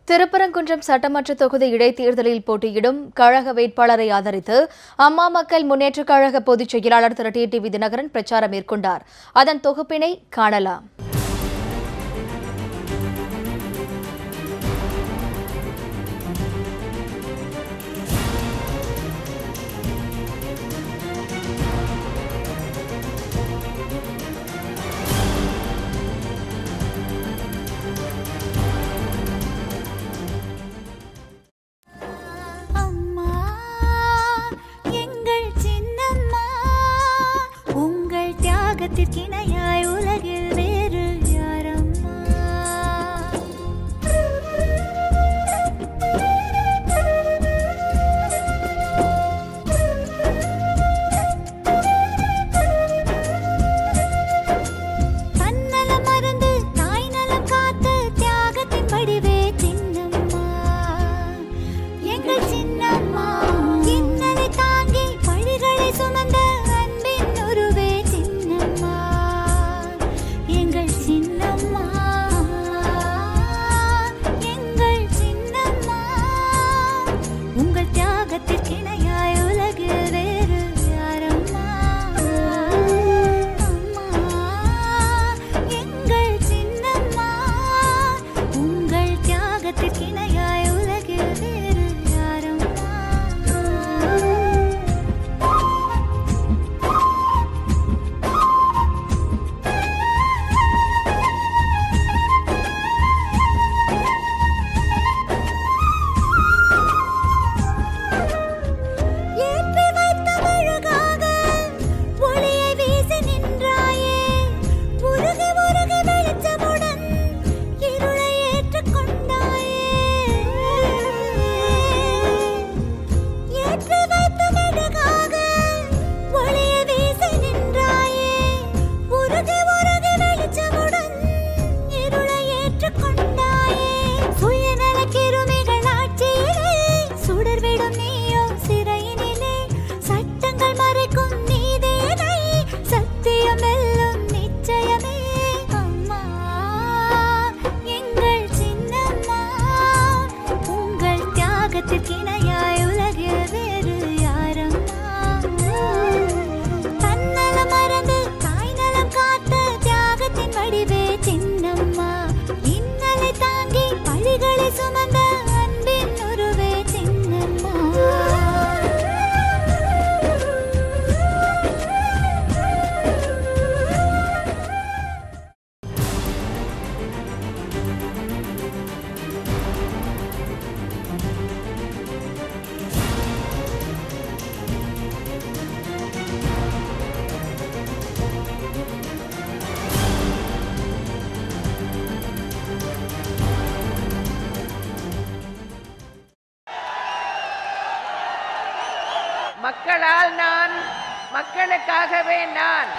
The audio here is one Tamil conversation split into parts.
திருப்பரங்குன்றம் சட்டமன்ற தொகுதி இடைத்தேர்தலில் போட்டியிடும் கழக வேட்பாளரை ஆதரித்து அம்மா மக்கள் முன்னேற்றக் கழக பொதுச் செயலாளர் திரு டி டி தினகரன் பிரச்சாரம் மேற்கொண்டார் அதன் தொகுப்பினை காணலாம் அம்மா எங்கள் சின்னம்மா உங்கள் தியாகத்திற்கிணையாய் உலகில் வேறு யாரம்மா தன்னலம் மறந்து தாய் நலம் காத்து தியாகத்தின் வடிவே சின்னம்மா எங்கள் சின்னம்மா இன்னலை தாங்கி பழிகளை சுமந்த அன்பின் உருவே சின்னம்மா எங்கள் சின்னம்மா எங்கள் சின்னம்மா உங்கள் தியாகத்திற்கு இணையாய் உலகில் வேறு யாரம்மா அம்மா எங்கள் சின்னம்மா உங்கள் தியாகத்திற்கு இணையாய் உலகில் வேறு யாரம்மா ஏற்றி வைத்த மெழுகாக ஒளியை வீசி நின்றாயே உருகி உருகி வெளிச்சமுடன் இருளை ஏற்றுக்கொண்டாயே ஏற்றி வைத்த மெழுகாக ஒளியை வீசி நின்றாயே உருகி உருகி வெளிச்சமுடன் இருளை ஏற்றுக்கொண்டாயே சுயநல கிருமிகள் ஆட்சியிலே சுடர்விடும் நீயோ சிறையினிலே சட்டங்கள் மறைக்கும் நீதேனை சத்தியம் வெல்லும் நிச்சயமே அம்மா எங்கள் சின்னம்மா உங்கள் தியாகத்திற்கு இணையாய் உலகில் வேறு யாரம்மா தன்னலம் மறந்து தாய் நலம் காத்த தியாகத்தின் வடிவே சின்னம்மா இன்னலை தாங்கி பழிகளை சுமந்த அன்பின் உருவே சின்னம்மா மக்களால் நான் மக்களுக்காகவே நான்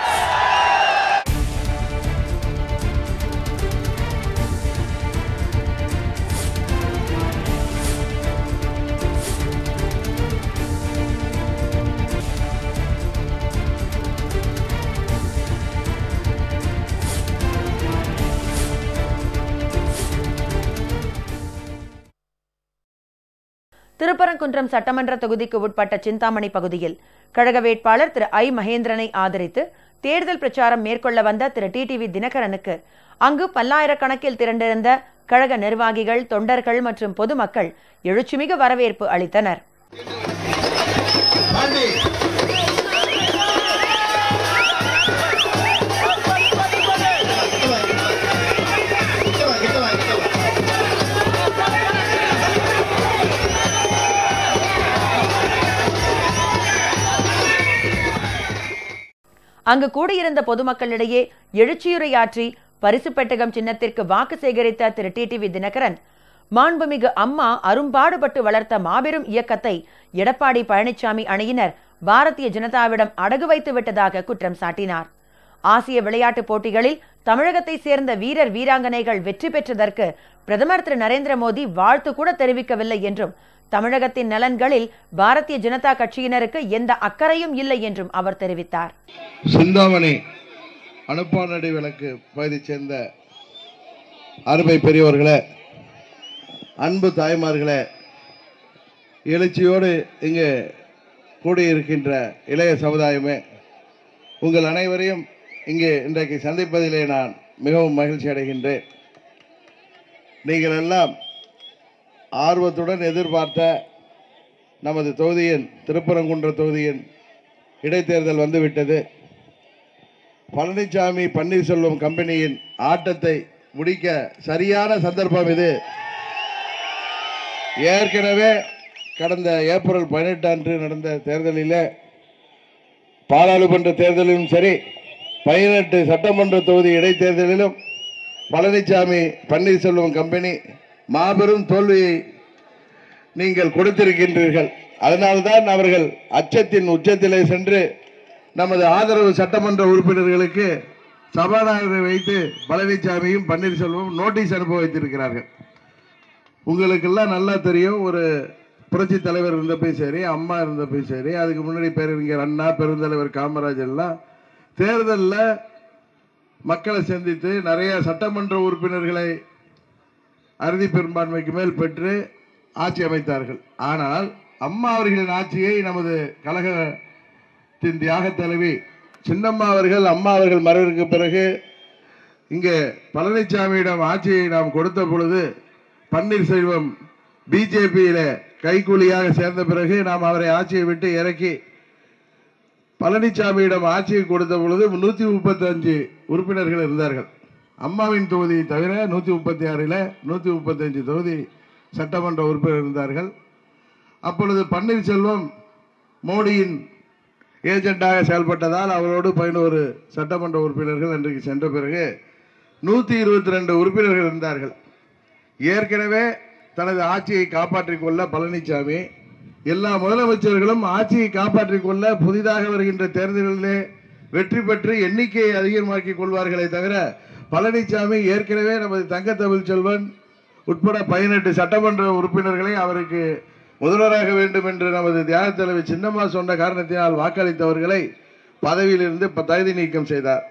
திருப்பரங்குன்றம் சட்டமன்ற தொகுதிக்கு உட்பட்ட சிந்தாமணி பகுதியில் கழக வேட்பாளர் திரு ஐ மகேந்திரனை ஆதரித்து தேர்தல் பிரச்சாரம் மேற்கொள்ள வந்த திரு டிடிவி தினகரனுக்கு அங்கு பல்லாயிரக்கணக்கில் திரண்டிருந்த கழக நிர்வாகிகள் தொண்டர்கள் மற்றும் பொதுமக்கள் எழுச்சிமிகு வரவேற்பு அளித்தனர் அங்கு கூடியிருந்த பொதுமக்களிடையே எழுச்சியுரையாற்றி பரிசு பெட்டகம் சின்னத்திற்கு வாக்கு சேகரித்த திரு டிடிவி தினகரன் மாண்புமிகு அம்மா அரும்பாடுபட்டு வளர்த்த மாபெரும் இயக்கத்தை எடப்பாடி பழனிசாமி அணியினர் பாரதிய ஜனதாவிடம் அடகு வைத்து விட்டதாக குற்றம் சாட்டினார் ஆசிய விளையாட்டுப் போட்டிகளில் தமிழகத்தை சேர்ந்த வீரர் வீராங்கனைகள் வெற்றி பெற்றதற்கு பிரதமர் திரு நரேந்திர மோடி வாழ்த்து கூட தெரிவிக்கவில்லை என்றும் தமிழகத்தின் நலன்களில் பாரதிய ஜனதா கட்சியினருக்கு எந்த அக்கறையும் இல்லை என்றும் அவர் தெரிவித்தார் சிந்தாமணி அனுப்பானடி விளக்கு பகுதியைச் சேர்ந்த அருமை பெரியவர்களே அன்பு தாய்மார்களே எழுச்சியோடு இங்கே கூடியிருக்கின்ற இளைய சமுதாயமே உங்கள் அனைவரையும் இங்கே இன்றைக்கு சந்திப்பதிலே நான் மிகவும் மகிழ்ச்சி அடைகின்றேன் நீங்கள் எல்லாம் ஆர்வத்துடன் எதிர்பார்த்த நமது தொகுதியின் திருப்பரங்குன்ற தொகுதியின் இடைத்தேர்தல் வந்துவிட்டது பழனிசாமி பன்னீர்செல்வம் கம்பெனியின் ஆட்டத்தை முடிக்க சரியான சந்தர்ப்பம் இது ஏற்கனவே கடந்த ஏப்ரல் பதினெட்டு அன்று நடந்த தேர்தலில் பாராளுமன்ற தேர்தலிலும் சரி பதினெட்டு சட்டமன்ற தொகுதி இடைத்தேர்தலிலும் பழனிசாமி பன்னீர்செல்வம் கம்பெனி மாபெரும் தோல்வியை நீங்கள் கொடுத்திருக்கின்றீர்கள் அதனால்தான் அவர்கள் அச்சத்தின் உச்சத்திலே சென்று நமது ஆதரவு சட்டமன்ற உறுப்பினர்களுக்கு சபாநாயகரை வைத்து பழனிசாமியும் பன்னீர்செல்வம் நோட்டீஸ் அனுப்ப வைத்திருக்கிறார்கள் உங்களுக்கெல்லாம் நல்லா தெரியும் ஒரு புரட்சி தலைவர் இருந்தப்பையும் சரி அம்மா இருந்தப்பையும் சரி அதுக்கு முன்னாடி பேரறிஞர் அண்ணா பெருந்தலைவர் காமராஜ் எல்லாம் தேர்தலில் மக்களை சந்தித்து நிறைய சட்டமன்ற உறுப்பினர்களை அறுதி பெரும்பான்மைக்கு மேல் பெற்று ஆட்சி அமைத்தார்கள் ஆனால் அம்மா அவர்களின் ஆட்சியை நமது கழகத்தின் தியாக தலைவி சின்னம்மா அவர்கள் அம்மா அவர்கள் மறைவிற்கு பிறகு இங்கே பழனிசாமியிடம் ஆட்சியை நாம் கொடுத்த பொழுது பன்னீர்செல்வம் பிஜேபியில கைக்கூலியாக சேர்ந்த பிறகு நாம் அவரை ஆட்சியை விட்டு இறக்கி பழனிசாமியிடம் ஆட்சியை கொடுத்த பொழுது நூற்றி முப்பத்தஞ்சு உறுப்பினர்கள் இருந்தார்கள் அம்மாவின் தொகுதியை தவிர நூற்றி முப்பத்தி ஆறில் நூற்றி முப்பத்தஞ்சு தொகுதி சட்டமன்ற உறுப்பினர் இருந்தார்கள் அப்பொழுது பன்னீர்செல்வம் மோடியின் ஏஜெண்டாக செயல்பட்டதால் அவரோடு பதினோரு சட்டமன்ற உறுப்பினர்கள் அன்றைக்கு சென்ற பிறகு நூற்றி இருபத்தி ரெண்டு உறுப்பினர்கள் இருந்தார்கள் ஏற்கனவே தனது ஆட்சியை காப்பாற்றிக் கொள்ள பழனிசாமி எல்லா முதலமைச்சர்களும் ஆட்சியை காப்பாற்றிக் கொள்ள புதிதாக வருகின்ற தேர்தல்களிலே வெற்றி பெற்று எண்ணிக்கையை அதிகமாக்கிக் கொள்வார்களே தவிர பழனிசாமி ஏற்கனவே நமது தங்க தமிழ் செல்வன் உட்பட பதினெட்டு சட்டமன்ற உறுப்பினர்களை அவருக்கு முதல்வராக வேண்டும் என்று நமது தியாக தலைவர் சின்னம்மா சொன்ன காரணத்தினால் வாக்களித்தவர்களை பதவியிலிருந்து ப- தகுதி நீக்கம் செய்தார்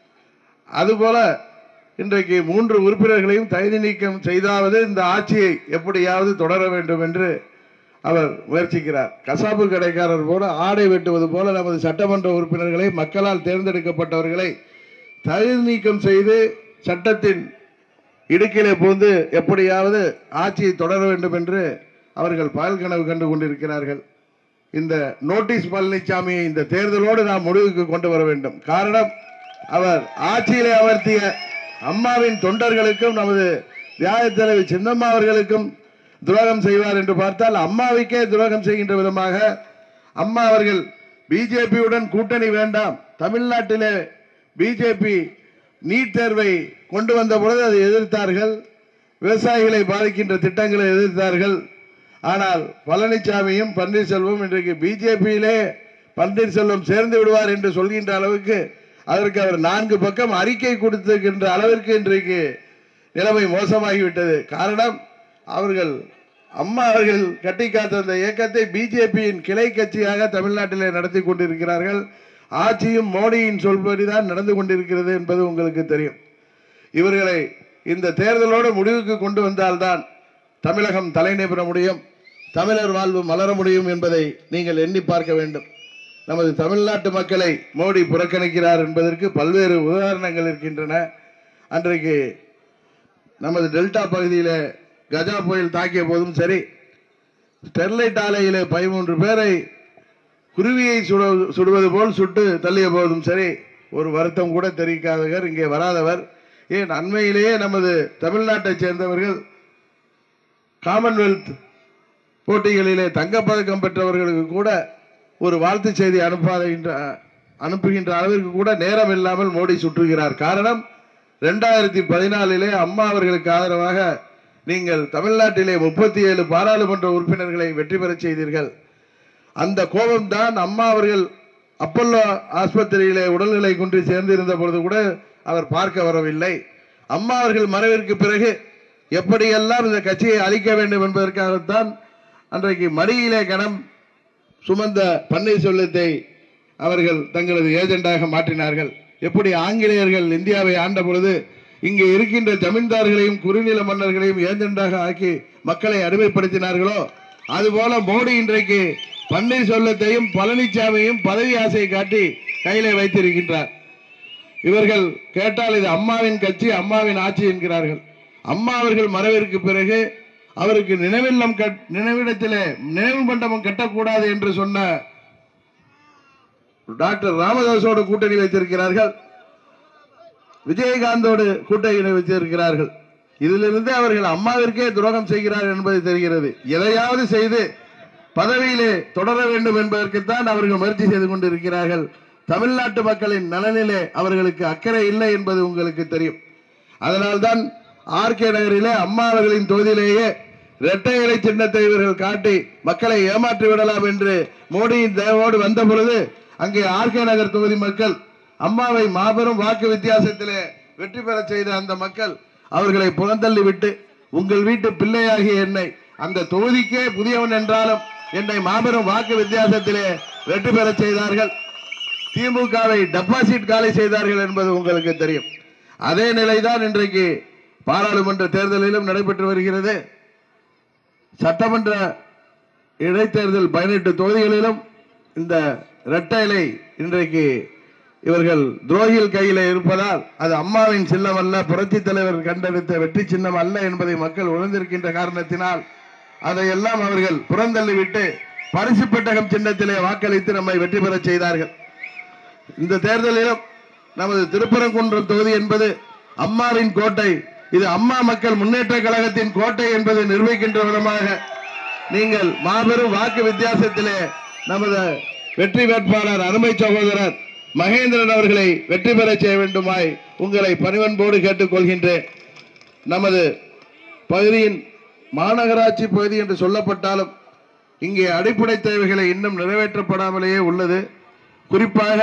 அதுபோல இன்றைக்கு மூன்று உறுப்பினர்களையும் தகுதி நீக்கம் செய்தாவது இந்த ஆட்சியை எப்படியாவது தொடர வேண்டும் என்று அவர் முயற்சிக்கிறார் கசாப்பு கடைக்காரர் போல ஆடை வெட்டுவது போல நமது சட்டமன்ற உறுப்பினர்களை மக்களால் தேர்ந்தெடுக்கப்பட்டவர்களை தகுதி நீக்கம் செய்து சட்டத்தின் இடுக்கிலே புகுந்து எப்படியாவது ஆட்சியை தொடர வேண்டும் என்று அவர்கள் பகல் கனவு கண்டு கொண்டிருக்கிறார்கள் இந்த நோட்டீஸ் பழனிசாமியை இந்த தேர்தலோடு நாம் முடிவுக்கு கொண்டு வர வேண்டும் காரணம் அவர் ஆட்சியிலே அமர்த்திய அம்மாவின் தொண்டர்களுக்கும் நமது தியாக தலைவி சின்னம்மா அவர்களுக்கும் துரோகம் செய்வார் என்று பார்த்தால் அம்மாவுக்கே துரோகம் செய்கின்ற விதமாக அம்மா அவர்கள் பிஜேபியுடன் கூட்டணி வேண்டாம் தமிழ்நாட்டிலே பிஜேபி நீட் தேர்வை கொண்டு வந்த பொழுது அதை எதிர்த்தார்கள் விவசாயிகளை பாதிக்கின்ற திட்டங்களை எதிர்த்தார்கள் ஆனால் பழனிசாமியும் பன்னீர்செல்வம் இன்றைக்கு பிஜேபியிலே பன்னீர்செல்வம் சேர்ந்து விடுவார் என்று சொல்கின்ற அளவுக்கு அதற்கு அவர் நான்கு பக்கம் அறிக்கை கொடுத்திருக்கின்ற அளவிற்கு இன்றைக்கு நிலைமை மோசமாகிவிட்டது காரணம் அவர்கள் அம்மா அவர்கள் கட்டி காத்த அந்த இயக்கத்தை பிஜேபியின் கிளை கட்சியாக தமிழ்நாட்டிலே நடத்தி கொண்டிருக்கிறார்கள் ஆட்சியும் மோடியின் சொல்படிதான் நடந்து கொண்டிருக்கிறது என்பது உங்களுக்கு தெரியும் இவர்களை இந்த தேர்தலோடு முடிவுக்கு கொண்டு வந்தால்தான் தமிழகம் தலைநிமிர முடியும் தமிழர் வாழ்வு மலர முடியும் என்பதை நீங்கள் எண்ணி பார்க்க வேண்டும் நமது தமிழ்நாட்டு மக்களை மோடி புறக்கணிக்கிறார் என்பதற்கு பல்வேறு உதாரணங்கள் இருக்கின்றன அன்றைக்கு நமது டெல்டா பகுதியில் கஜா புயல் தாக்கிய போதும் சரி ஸ்டெர்லைட் ஆலையிலே பதிமூன்று பேரை குருவியை சுட சுடுவது போல் சுட்டு தள்ளிய போதும் சரி ஒரு வருத்தம் கூட தெரிவிக்காதவர் இங்கே வராதவர் ஏன் அண்மையிலேயே நமது தமிழ்நாட்டைச் சேர்ந்தவர்கள் காமன்வெல்த் போட்டிகளிலே தங்கப்பதக்கம் பெற்றவர்களுக்கு கூட ஒரு வாழ்த்து செய்தி அனுப்பாத அனுப்புகின்ற அளவிற்கு கூட நேரம் இல்லாமல் மோடி சுற்றுகிறார் காரணம் ரெண்டாயிரத்தி பதினாலிலே அம்மா அவர்களுக்கு ஆதரவாக நீங்கள் தமிழ்நாட்டிலே முப்பத்தி ஏழு பாராளுமன்ற உறுப்பினர்களை வெற்றி பெறச் செய்தீர்கள் அந்த கோபம்தான் அம்மா அவர்கள் அப்பல்லோ ஆஸ்பத்திரியிலே உடல்நிலை குன்றி சேர்ந்திருந்த பொழுது கூட அவர் பார்க்க வரவில்லை அம்மா அவர்கள் மறைவிற்கு பிறகு எப்படியெல்லாம் இந்த கட்சியை அழிக்க வேண்டும் என்பதற்காகத்தான் அன்றைக்கு மடியிலே கணம் சுமந்த பன்னீர்செல்வத்தை அவர்கள் தங்களது ஏஜெண்டாக மாற்றினார்கள் எப்படி ஆங்கிலேயர்கள் இந்தியாவை ஆண்ட பொழுது இங்கே இருக்கின்ற ஜமீன்தார்களையும் குறுநில மன்னர்களையும் ஏஜெண்டாக ஆக்கி மக்களை அடிமைப்படுத்தினார்களோ அதுபோல மோடி இன்றைக்கு பன்னீர்செல்வத்தையும் பழனிசாமியையும் பதவி ஆசையை காட்டி கையிலே வைத்திருக்கின்றார் இவர்கள் கேட்டால் இது அம்மாவின் கட்சி அம்மாவின் ஆட்சி என்கிறார்கள் அம்மா அவர்கள் மறைவிற்கு பிறகு அவருக்கு நினைவில்லம் கட் நினைவிடத்திலே நினைவு மண்டபம் கட்டக்கூடாது என்று சொன்ன டாக்டர் ராமதாஸோடு கூட்டணி வைத்திருக்கிறார்கள் விஜயகாந்தோடு கூட்டணி வைத்திருக்கிறார்கள் இதிலிருந்து அவர்கள் அம்மாவிற்கே துரோகம் செய்கிறார்கள் என்பது தெரிகிறது எதையாவது செய்து பதவியிலே தொடர வேண்டும் என்பதற்குத்தான் அவர்கள் முயற்சி செய்து கொண்டிருக்கிறார்கள் தமிழ்நாட்டு மக்களின் நலனிலே அவர்களுக்கு அக்கறை இல்லை என்பது உங்களுக்கு தெரியும் அதனால்தான் ஆர்கே நகரிலே அம்மா அவர்களின் தொகுதியிலேயே இரட்டை இலை சின்னத்தை இவர்கள் காட்டி மக்களை ஏமாற்றி விடலாம் என்று மோடியின் தயவோடு வந்த பொழுது அங்கே ஆர்கே நகர் தொகுதி மக்கள் அம்மாவை மாபெரும் வாக்கு வித்தியாசத்திலே வெற்றி பெற செய்த அந்த மக்கள் அவர்களை புறந்தள்ளி விட்டு உங்கள் வீட்டு பிள்ளையாகிய என்னை அந்த தொகுதிக்கே புதியவன் என்றாலும் என்னை மாபெரும் வாக்கு வித்தியாசத்திலே வெற்றி பெற செய்தார்கள் திமுகவை டெபாசிட் காலி செய்தார்கள் என்பது உங்களுக்கு தெரியும் அதே நிலைதான் இன்றைக்கு பாராளுமன்ற தேர்தலிலும் நடைபெற்று வருகிறது சட்டமன்ற இடைத்தேர்தல் பதினெட்டு தொகுதிகளிலும் இந்த இரட்டை இலை இன்றைக்கு இவர்கள் துரோகிகள் கையில இருப்பதால் அது அம்மாவின் சின்னம் அல்ல புரட்சி தலைவர் கண்டெடுத்த வெற்றி சின்னம் அல்ல என்பதை மக்கள் உணர்ந்திருக்கின்ற காரணத்தினால் அதையெல்லாம் அவர்கள் புறந்தள்ளிவிட்டு பரிசு பெட்டகம் சின்னத்திலே வாக்களித்து நம்மை வெற்றி பெறச் செய்தார்கள் இந்த தேர்தலிலும் நமது திருப்பரங்குன்றம் தொகுதி என்பது அம்மாவின் கோட்டை இது அம்மா மக்கள் முன்னேற்ற கழகத்தின் கோட்டை என்பதை நிரூபிக்கின்ற விதமாக நீங்கள் மாபெரும் வாக்கு வித்தியாசத்திலே நமது வெற்றி வேட்பாளர் அருமை சகோதரர் மகேந்திரன் அவர்களை வெற்றி பெறச் செய்ய வேண்டுமாய் உங்களை பணிவன்போடு கேட்டுக்கொள்கின்றேன் நமது பகுதியின் மாநகராட்சி பகுதி என்று சொல்லப்பட்டாலும் இங்கே அடிப்படை தேவைகளை இன்னும் நிறைவேற்றப்படாமலேயே உள்ளது குறிப்பாக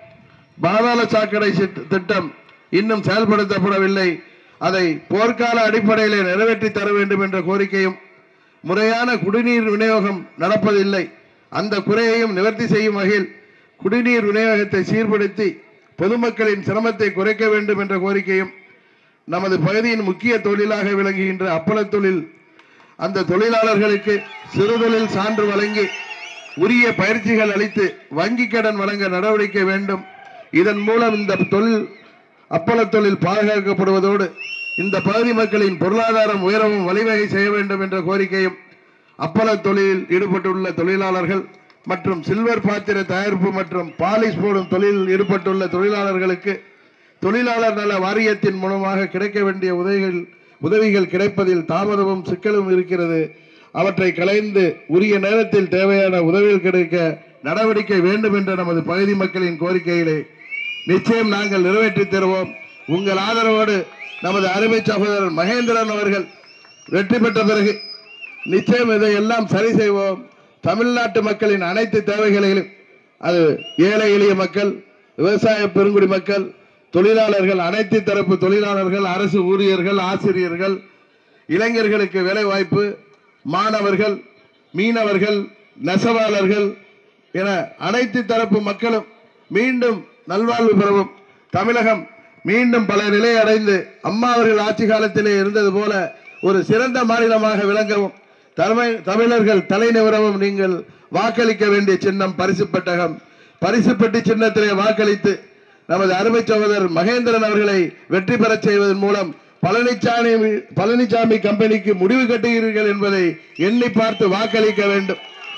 பாதாள சாக்கடை சிட்- திட்டம் இன்னும் செயல்படுத்தப்படவில்லை அதை போர்க்கால அடிப்படையிலே நிறைவேற்றி தர வேண்டும் என்ற கோரிக்கையும் முறையான குடிநீர் விநியோகம் நடப்பதில்லை அந்த குறையையும் நிவர்த்தி செய்யும் வகையில் குடிநீர் விநியோகத்தை சீர்படுத்தி பொதுமக்களின் சிரமத்தை குறைக்க வேண்டும் என்ற கோரிக்கையும் நமது பகுதியின் முக்கிய தொழிலாக விளங்குகின்ற அப்பளத் தொழில் அந்த தொழிலாளர்களுக்கு சிறுதொழில் சான்று வழங்கி உரிய பயிற்சிகள் அளித்து வங்கி கடன் வழங்க நடவடிக்கை வேண்டும் இதன் மூலம் இந்த தொழில் அப்பளத் தொழில் பாதுகாக்கப்படுவதோடு இந்த பகுதி மக்களின் பொருளாதாரம் உயரவும் வழிவகை செய்ய வேண்டும் என்ற கோரிக்கையும் அப்பளத் தொழிலில் ஈடுபட்டுள்ள தொழிலாளர்கள் மற்றும் சில்வர் பாத்திர தயாரிப்பு மற்றும் பாலிஷ் போடும் தொழிலில் ஈடுபட்டுள்ள தொழிலாளர்களுக்கு தொழிலாளர் நல வாரியத்தின் மூலமாக கிடைக்க வேண்டிய உதவிகள் உதவிகள் கிடைப்பதில் தாமதமும் சிக்கலும் இருக்கிறது அவற்றை கலைந்து உரிய நேரத்தில் தேவையான உதவிகள் கிடைக்க நடவடிக்கை வேண்டும் என்ற நமது பகுதி மக்களின் கோரிக்கைகளை நிச்சயம் நாங்கள் நிறைவேற்றித் தருவோம் உங்கள் ஆதரவோடு நமது அருமை சகோதரர் மகேந்திரன் அவர்கள் வெற்றி பெற்ற பிறகு நிச்சயம் இதையெல்லாம் சரி செய்வோம் தமிழ்நாட்டு மக்களின் அனைத்து தேவைகளையும் அது ஏழை எளிய மக்கள் விவசாய பெருங்குடி மக்கள் தொழிலாளர்கள் அனைத்து தரப்பு தொழிலாளர்கள் அரசு ஊழியர்கள் ஆசிரியர்கள் இளைஞர்களுக்கு வேலை வாய்ப்பு மாணவர்கள் மீனவர்கள் நெசவாளர்கள் என அனைத்து தரப்பு மக்களும் மீண்டும் நல்வாழ்வு பெறவும் தமிழகம் மீண்டும் பல நிலை அடைந்து அம்மா அவர்கள் ஆட்சி காலத்திலே இருந்தது போல ஒரு சிறந்த மாநிலமாக விளங்கவும் தமிழ் தமிழர்கள் தலை நிவரவும் நீங்கள் வாக்களிக்க வேண்டிய சின்னம் பரிசு பெட்டகம் பரிசு பெட்டி சின்னத்திலே வாக்களித்து நமது அருமை சகோதரர் மகேந்திரன் அவர்களை வெற்றி பெறச் செய்வதன் மூலம் பழனிசாமி பழனிசாமி கம்பெனிக்கு முடிவு கட்டுகிறீர்கள் என்பதை எண்ணி பார்த்து வாக்களிக்க வேண்டும்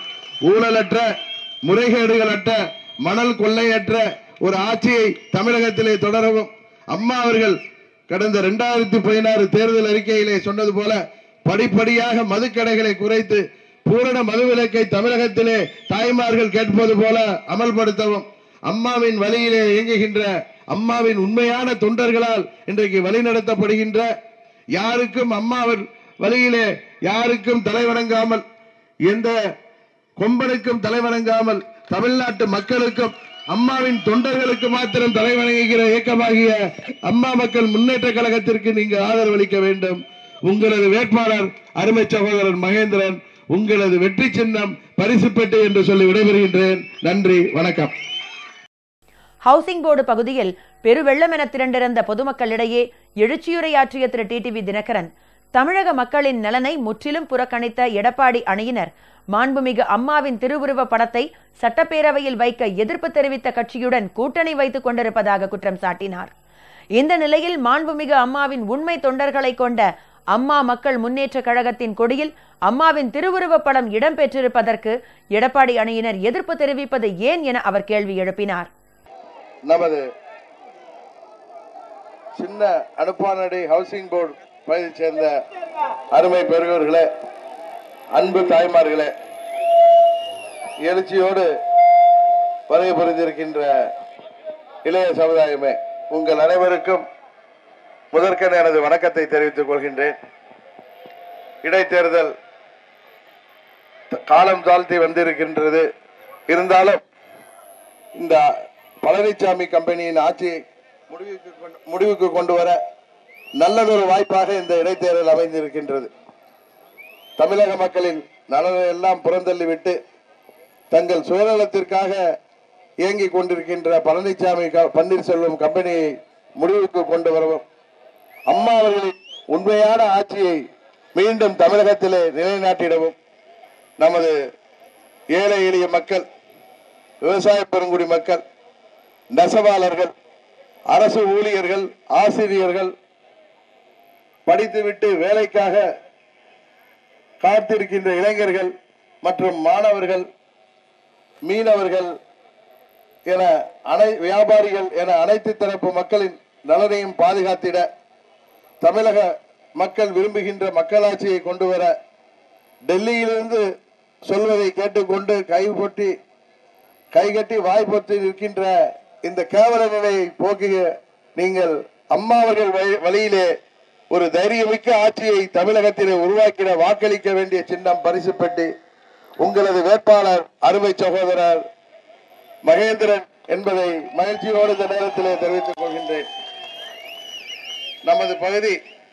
ஊழலற்ற முறைகேடுகளற்ற மணல் கொள்ளையற்ற ஒரு ஆட்சியை தமிழகத்திலே தொடரவும் அம்மா அவர்கள் கடந்த இரண்டாயிரத்தி பதினாறு தேர்தல் அறிக்கையிலே சொன்னது போல படிப்படியாக மதுக்கடைகளை குறைத்து பூரண மதுவிலக்கை தமிழகத்திலே தாய்மார்கள் கேட்பது போல அமல்படுத்தவும் அம்மாவின் வழியிலே இயங்குகின்ற அம்மாவின் உண்மையான தொண்டர்களால் இன்றைக்கு வழிநடத்தப்படுகின்ற யாருக்கும் அம்மாவின் வழியிலே யாருக்கும் தலைவணங்காமல் எந்த கொம்பனுக்கும் தலைவணங்காமல் தமிழ்நாட்டு மக்களுக்கும் அம்மாவின் தொண்டர்களுக்கு மாத்திரம் தலைவணங்குகிற இயக்கமாகிய அம்மா மக்கள் முன்னேற்ற கழகத்திற்கு நீங்கள் ஆதரவளிக்க வேண்டும் உங்களது வேட்பாளர் அருமை சகோதரர் மகேந்திரன் உங்களது வெற்றி சின்னம் பரிசு பெட்டி என்று சொல்லி விடைபெறுகின்றேன் நன்றி வணக்கம் ஹவுசிங் போர்டு பகுதியில் பெருவெள்ளம் என திரண்டிருந்த பொதுமக்களிடையே எழுச்சியுரையாற்றிய திரு டிடிவி தினகரன் தமிழக மக்களின் நலனை முற்றிலும் புறக்கணித்த எடப்பாடி அணியினர் மாண்புமிகு அம்மாவின் திருவுருவ படத்தை சட்டப்பேரவையில் வைக்க எதிர்ப்பு தெரிவித்த கட்சியுடன் கூட்டணி வைத்துக் கொண்டிருப்பதாக குற்றம் சாட்டினார் இந்த நிலையில் மாண்புமிகு அம்மாவின் உண்மை தொண்டர்களை கொண்ட அம்மா மக்கள் முன்னேற்ற கழகத்தின் கொடியில் அம்மாவின் திருவுருவப் படம் இடம்பெற்றிருப்பதற்கு எடப்பாடி அணியினர் எதிர்ப்பு தெரிவிப்பது ஏன் என அவர் கேள்வி எழுப்பினார் நமது சின்ன அனுப்பானடி ஹவுசிங் போர்டு பகுதியைச் சேர்ந்த அருமை பெருகவர்களே அன்பு தாய்மார்களே எழுச்சியோடு வருகை புரிந்திருக்கின்ற இளைய சமுதாயமே உங்கள் அனைவருக்கும் முதற்கன எனது வணக்கத்தை தெரிவித்துக் கொள்கின்றேன் இடைத்தேர்தல் த- காலம் தாழ்த்தி வந்திருக்கின்றது இருந்தாலும் இந்த பழனிசாமி கம்பெனியின் ஆட்சியை முடிவுக்கு கொண்டு- முடிவுக்கு கொண்டு வர நல்லதொரு வாய்ப்பாக இந்த இடைத்தேர்தல் அமைந்திருக்கின்றது தமிழக மக்களின் நலனை எல்லாம் புறந்தள்ளிவிட்டு தங்கள் சுயநலத்திற்காக இயங்கிக் கொண்டிருக்கின்ற பழனிசாமி க- பன்னீர்செல்வம் கம்பெனியை முடிவுக்கு கொண்டு வரவும் அம்மா அவர்களின் உண்மையான ஆட்சியை மீண்டும் தமிழகத்திலே நிலைநாட்டிடவும் நமது ஏழை எளிய மக்கள் விவசாய பெருங்குடி மக்கள் நெசவாளர்கள் அரசு ஊழியர்கள் ஆசிரியர்கள் படித்துவிட்டு வேலைக்காக காத்திருக்கின்ற இளைஞர்கள் மற்றும் மாணவர்கள் மீனவர்கள் என அனை வியாபாரிகள் என அனைத்து தரப்பு மக்களின் நலனையும் பாதுகாத்திட தமிழக மக்கள் விரும்புகின்ற மக்களாட்சியை கொண்டு வர டெல்லியிலிருந்து சொல்வதை கேட்டுக்கொண்டு கைப்பற்றி கைகட்டி வாய் பொத்தி நிற்கின்ற இந்த கேவல நிலையை போக்கிய நீங்கள் அம்மா அவர்கள் வழி- வழியிலே ஒரு தைரியமிக்க ஆட்சியை தமிழகத்திலே உருவாக்கிட வாக்களிக்க வேண்டிய சின்னம் பரிசு பெட்டி உங்களது வேட்பாளர் அருமை சகோதரர் மகேந்திரன் என்பதை மகிழ்ச்சியோடு இந்த நேரத்திலே தெரிவித்துக் கொள்கின்றேன் நமது பகுதி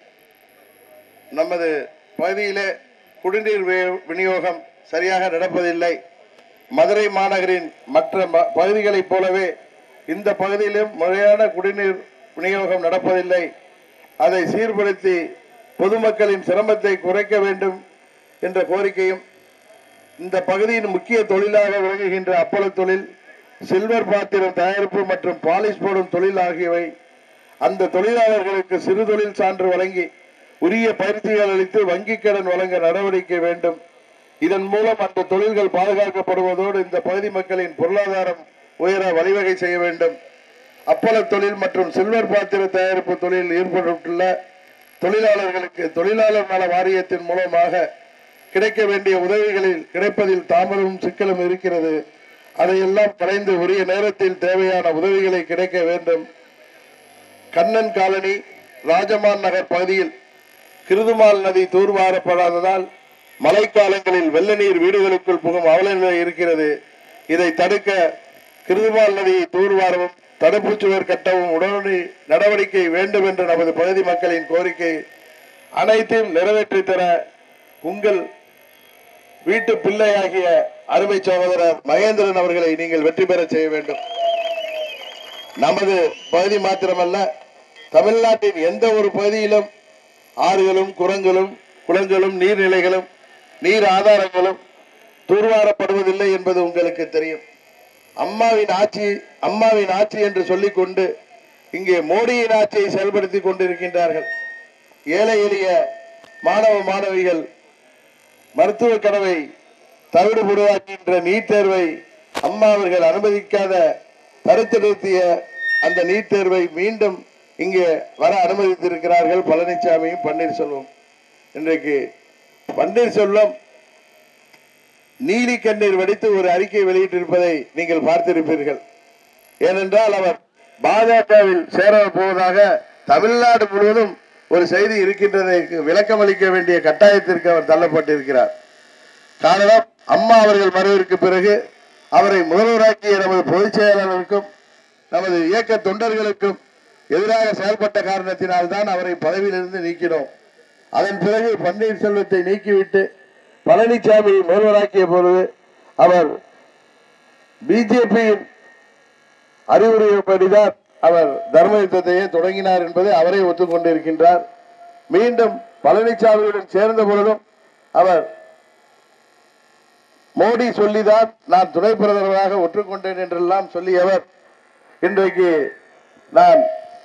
நமது பகுதியிலே குடிநீர் வி- விநியோகம் சரியாக நடப்பதில்லை மதுரை மாநகரின் மற்ற ம- பகுதிகளைப் போலவே இந்த பகுதியிலும் முறையான குடிநீர் விநியோகம் நடப்பதில்லை அதை சீர்படுத்தி பொதுமக்களின் சிரமத்தை குறைக்க வேண்டும் என்ற கோரிக்கையும் இந்த பகுதியின் முக்கிய தொழிலாக விளங்குகின்ற அப்பள தொழில் சில்வர் பாத்திரம் தயாரிப்பு மற்றும் பாலிஷ் போடும் தொழில் ஆகியவை அந்த தொழிலாளர்களுக்கு சிறு தொழில் சான்று வழங்கி உரிய பயிற்சிகள் அளித்து வங்கிக் கடன் வழங்க நடவடிக்கை வேண்டும் இதன் மூலம் அந்த தொழில்கள் பாதுகாக்கப்படுவதோடு இந்த பகுதி மக்களின் பொருளாதாரம் உயர வழிவகை செய்ய வேண்டும் அப்பள தொழில் மற்றும் சில்வர் பாத்திர தயாரிப்பு தொழிலில் ஈடுபட்டுள்ள தொழிலாளர்களுக்கு தொழிலாளர் நல வாரியத்தின் மூலமாக கிடைக்க வேண்டிய உதவிகளில் கிடைப்பதில் தாமதமும் சிக்கலும் இருக்கிறது அதையெல்லாம் கலைந்து உரிய நேரத்தில் தேவையான உதவிகளை கிடைக்க வேண்டும் கண்ணன் காலனி ராஜமான் நகர் பகுதியில் கிருதுமால் நதி தூர்வாரப்படாததால் மழைக்காலங்களில் வெள்ள நீர் வீடுகளுக்குள் புகும் அவல நிலை இருக்கிறது இதை தடுக்க கிருதுமால் நதியை தூர்வாரவும் தடுப்புச் சுவர் கட்டவும் உடனடி நடவடிக்கை வேண்டும் என்ற நமது பகுதி மக்களின் கோரிக்கை அனைத்தையும் நிறைவேற்றித் தர உங்கள் வீட்டு பிள்ளையாகிய அருமை சகோதரர் மகேந்திரன் அவர்களை நீங்கள் வெற்றி பெற செய்ய வேண்டும் நமது பகுதி மாத்திரமல்ல தமிழ்நாட்டின் எந்த ஒரு பகுதியிலும் ஆறுகளும் குரங்களும் குளங்களும் நீர்நிலைகளும் நீர் ஆதாரங்களும் தூர்வாரப்படுவதில்லை என்பது உங்களுக்கு தெரியும் அம்மாவின் ஆட்சி அம்மாவின் ஆட்சி என்று சொல்லிக்கொண்டு இங்கே மோடியின் ஆட்சியை செயல்படுத்தி கொண்டிருக்கின்றார்கள் ஏழை எளிய மாணவ மாணவிகள் மருத்துவ கனவை தவிடுபடுவாக்கின்ற நீட் தேர்வை அம்மா அவர்கள் அனுமதிக்காத தடுத்து நிறுத்திய அந்த நீட் தேர்வை மீண்டும் இங்கே வர அனுமதித்திருக்கிறார்கள் பழனிசாமியும் பன்னீர்செல்வம் இன்றைக்கு பன்னீர்செல்வம் நீலி கண்ணீர் வடித்து ஒரு அறிக்கை வெளியிட்டிருப்பதை நீங்கள் பார்த்திருப்பீர்கள் ஏனென்றால் அவர் பாஜகவில் சேர போவதாக தமிழ்நாடு முழுவதும் ஒரு செய்தி இருக்கின்றதற்கு விளக்கம் அளிக்க வேண்டிய கட்டாயத்திற்கு அவர் தள்ளப்பட்டிருக்கிறார் காரணம் அம்மா அவர்கள் மறைவிற்கு பிறகு அவரை முதல்வராக்கிய நமது பொதுச் செயலாளருக்கும் நமது இயக்க தொண்டர்களுக்கும் எதிராக செயல்பட்ட காரணத்தினால்தான் அவரை பதவியிலிருந்து நீக்கினோம் அதன் பிறகு பன்னீர்செல்வத்தை நீக்கிவிட்டு பழனிசாமியை முதல்வராக்கிய பொழுது அவர் பிஜேபியின் அறிவுரைப்படிதான் அவர் தர்ம யுத்தத்தையே தொடங்கினார் என்பதை அவரே ஒத்துக்கொண்டிருக்கின்றார் மீண்டும் பழனிசாமியுடன் சேர்ந்த பொழுதும் அவர் மோடி சொல்லிதான் நான் துணை பிரதமராக ஒற்றுக்கொண்டேன் என்றெல்லாம் சொல்லியவர் இன்றைக்கு நான்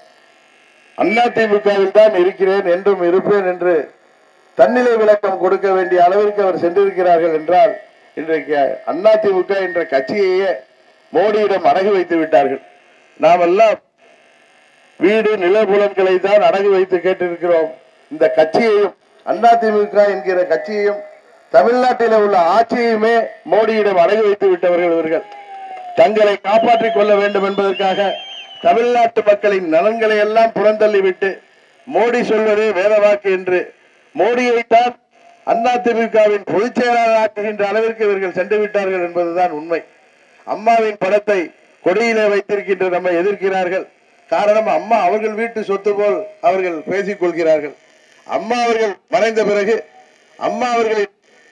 அதிமுகவில் தான் இருக்கிறேன் என்றும் இருப்பேன் என்று தன்னிலை விளக்கம் கொடுக்க வேண்டிய அளவிற்கு அவர் சென்றிருக்கிறார்கள் என்றால் இன்றைக்கு அதிமுக என்ற கட்சியையே மோடியிடம் அடகு வைத்து விட்டார்கள் நாமெல்லாம் வீடு நிலபுலன்களை தான் அடகு வைத்து கேட்டிருக்கிறோம் இந்த கட்சியையும் அதிமுக என்கிற கட்சியையும் தமிழ்நாட்டில் உள்ள ஆட்சியுமே மோடியிடம் அடகு வைத்து விட்டவர்கள் இவர்கள் தங்களை காப்பாற்றிக் கொள்ள வேண்டும் என்பதற்காக தமிழ்நாட்டு மக்களின் நலன்களை எல்லாம் புறந்தள்ளிவிட்டு மோடி சொல்வதே வேதவாக்கு என்று மோடியைத்தான் அதிமுகவின் பொதுச் செயலாளர் ஆக்குகின்ற அளவிற்கு இவர்கள் சென்று விட்டார்கள் என்பதுதான் உண்மை அம்மாவின் படத்தை கொடியிலே வைத்திருக்கின்ற நம்மை எதிர்க்கிறார்கள் காரணம் அம்மா அவர்கள் வீட்டு சொத்து போல் அவர்கள் பேசிக் கொள்கிறார்கள் அம்மா அவர்கள் மறைந்த பிறகு அம்மா அவர்களின்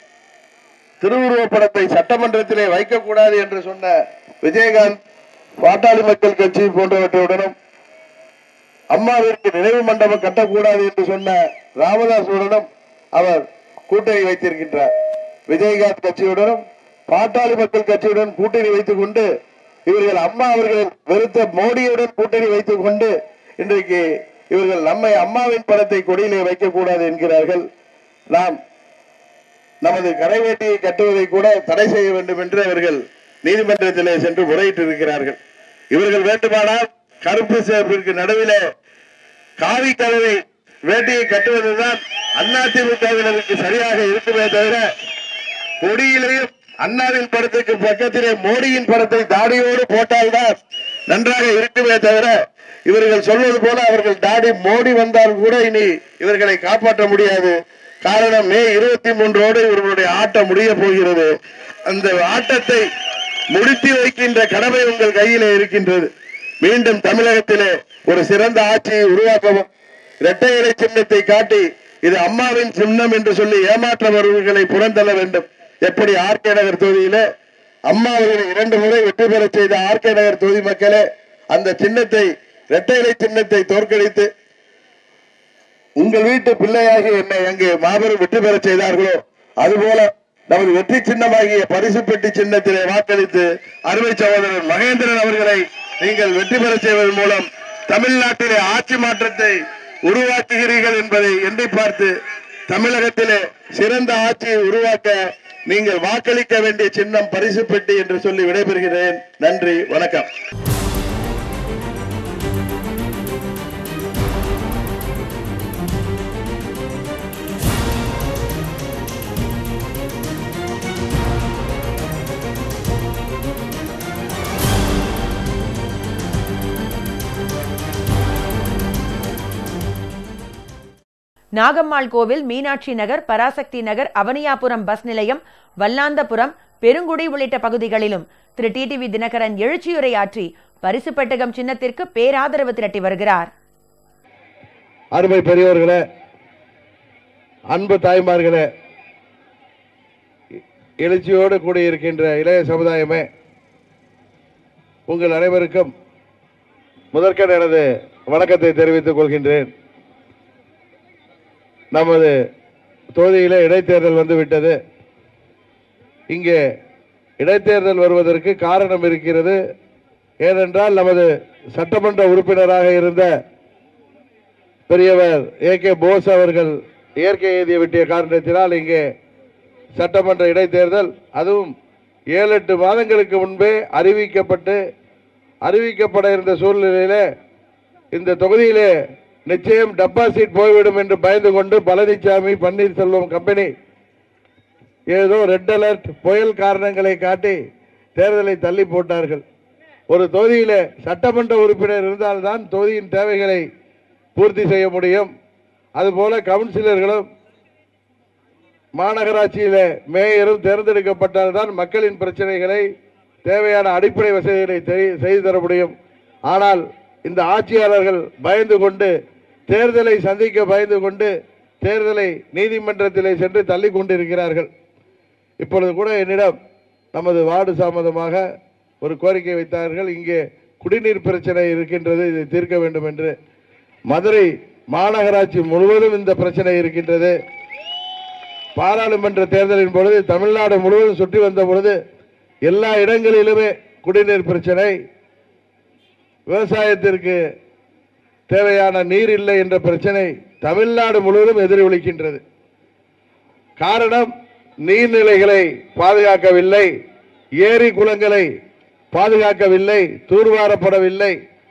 திருவுருவப் படத்தை சட்டமன்றத்திலே வைக்கக்கூடாது என்று சொன்ன விஜயகாந்த் பாட்டாளி மக்கள் கட்சி போன்றவற்றுடனும் அம்மாவிற்கு நினைவு மண்டபம் கட்டக்கூடாது என்று சொன்ன ராமதாசுடனும் அவர் கூட்டணி வைத்திருக்கின்றார் விஜயகாந்த் கட்சியுடனும் பாட்டாளி மக்கள் கட்சியுடன் கூட்டணி வைத்துக் கொண்டு இவர்கள் அம்மா அவர்கள் வெறுத்த மோடியுடன் கூட்டணி வைத்துக் கொண்டு இன்றைக்கு இவர்கள் நம்மை அம்மாவின் படத்தை கொடியிலே வைக்கக்கூடாது என்கிறார்கள் நாம் நமது கரைவேட்டியை கட்டுவதை கூட தடை செய்ய வேண்டும் என்று அவர்கள் நீதிமன்றத்திலே சென்று முறையிட்டு இருக்கிறார்கள் இவர்கள் வேண்டுமானால் கருப்பு சேப்பிற்கு நடுவிலே காவி கலரை வேட்டியை கட்டுவதுதான் அதிமுகவினருக்கு சரியாக இருக்குமே தவிர கொடியிலேயும் அண்ணாவின் படத்துக்கு பக்கத்திலே மோடியின் படத்தை தாடியோடு போட்டால்தான் நன்றாக இருக்குமே தவிர இவர்கள் சொல்வது போல அவர்கள் தாடி மோடி வந்தால் கூட இனி இவர்களை காப்பாற்ற முடியாது காரணம் மே இருபத்தி மூன்றோடு இவர்களுடைய ஆட்டம் முடிய போகிறது அந்த ஆட்டத்தை முடித்து வைக்கின்ற கடமை உங்கள் கையிலே இருக்கின்றது மீண்டும் தமிழகத்திலே ஒரு சிறந்த ஆட்சியை உருவாக்கவும் இரட்டை இலை சின்னத்தை காட்டி இது அம்மாவின் சின்னம் என்று சொல்லி ஏமாற்ற வருவர்களை புறந்தள்ள வேண்டும் எப்படி ஆர்கே நகர் தொகுதியிலே அம்மா அவர்களை இரண்டு முறை வெற்றி பெறச் செய்த ஆர்கே நகர் தொகுதி மக்களே அந்த சின்னத்தை இரட்டை இலை சின்னத்தை தோற்கடித்து உங்கள் வீட்டு பிள்ளையாகி என்னை அங்கு மாபெரும் வெற்றி பெறச் செய்தார்களோ அதுபோல நமது வெற்றி சின்னமாகிய பரிசு பெட்டி சின்னத்திலே வாக்களித்து அருமை சகோதரர் மகேந்திரன் அவர்களை நீங்கள் வெற்றி பெறச் செய்வதன் மூலம் தமிழ்நாட்டிலே ஆட்சி மாற்றத்தை உருவாக்குகிறீர்கள் என்பதை எண்ணி பார்த்து தமிழகத்திலே சிறந்த ஆட்சியை உருவாக்க நீங்கள் வாக்களிக்க வேண்டிய சின்னம் பரிசு பெட்டி என்று சொல்லி விடைபெறுகிறேன் நன்றி வணக்கம் நாகம்மாள் கோவில் மீனாட்சி நகர் பராசக்தி நகர் அவனியாபுரம் பஸ் நிலையம் வல்லாந்தபுரம் பெருங்குடி உள்ளிட்ட பகுதிகளிலும் திரு டிடிவி தினகரன் எழுச்சியுரையாற்றி பரிசு பெட்டகம் சின்னத்திற்கு பேராதரவு திரட்டி வருகிறார் அருமை பெரியவர்களே அன்பு தாய்மார்களே எழுச்சியோடு கூடியிருக்கின்ற இளைய சமுதாயமே உங்கள் அனைவருக்கும் முதற்கண் எனது வணக்கத்தை தெரிவித்துக் கொள்கின்றேன் நமது தொகுதியிலே இடைத்தேர்தல் வந்து விட்டது இங்கே இடைத்தேர்தல் வருவதற்கு காரணம் இருக்கிறது ஏனென்றால் நமது சட்டமன்ற உறுப்பினராக இருந்த பெரியவர் ஏ கே போஸ் அவர்கள் இயற்கை எய்திய விட்டிய காரணத்தினால் இங்கே சட்டமன்ற இடைத்தேர்தல் அதுவும் ஏழு எட்டு மாதங்களுக்கு முன்பே அறிவிக்கப்பட்டு அறிவிக்கப்பட இருந்த சூழ்நிலையிலே இந்த தொகுதியிலே நிச்சயம் டெபாசிட் போய்விடும் என்று பயந்து கொண்டு பழனிசாமி பன்னீர்செல்வம் கம்பெனி ஏதோ ரெட் அலர்ட் புயல் காரணங்களை காட்டி தேர்தலை தள்ளி போட்டார்கள் ஒரு தொகுதியிலே சட்டமன்ற உறுப்பினர் இருந்தால்தான் தொகுதியின் தேவைகளை பூர்த்தி செய்ய முடியும் அதுபோல கவுன்சிலர்களும் மாநகராட்சியில மேயரும் தேர்ந்தெடுக்கப்பட்டால்தான் மக்களின் பிரச்சனைகளை தேவையான அடிப்படை வசதிகளை தெரி- செய்து தர முடியும் ஆனால் இந்த ஆட்சியாளர்கள் பயந்து கொண்டு தேர்தலை சந்திக்க பயந்து கொண்டு தேர்தலை நீதிமன்றத்திலே சென்று தள்ளி கொண்டிருக்கிறார்கள் இப்பொழுது கூட என்னிடம் நமது வார்டு சம்பந்தமாக ஒரு கோரிக்கை வைத்தார்கள் இங்கே குடிநீர் பிரச்சனை இருக்கின்றது இதை தீர்க்க வேண்டும் என்று மதுரை மாநகராட்சி முழுவதும் இந்த பிரச்சனை இருக்கின்றது பாராளுமன்ற தேர்தலின் பொழுது தமிழ்நாடு முழுவதும் சுற்றி வந்த பொழுது எல்லா இடங்களிலுமே குடிநீர் பிரச்சனை விவசாயத்திற்கு தேவையான நீர் இல்லை என்ற பிரச்சனை தமிழ்நாடு முழுவதும் எதிரொலிக்கின்றது காரணம் நீர்நிலைகளை பாதுகாக்கவில்லை ஏரி குளங்களை பாதுகாக்கவில்லை தூர்வாரப்படவில்லை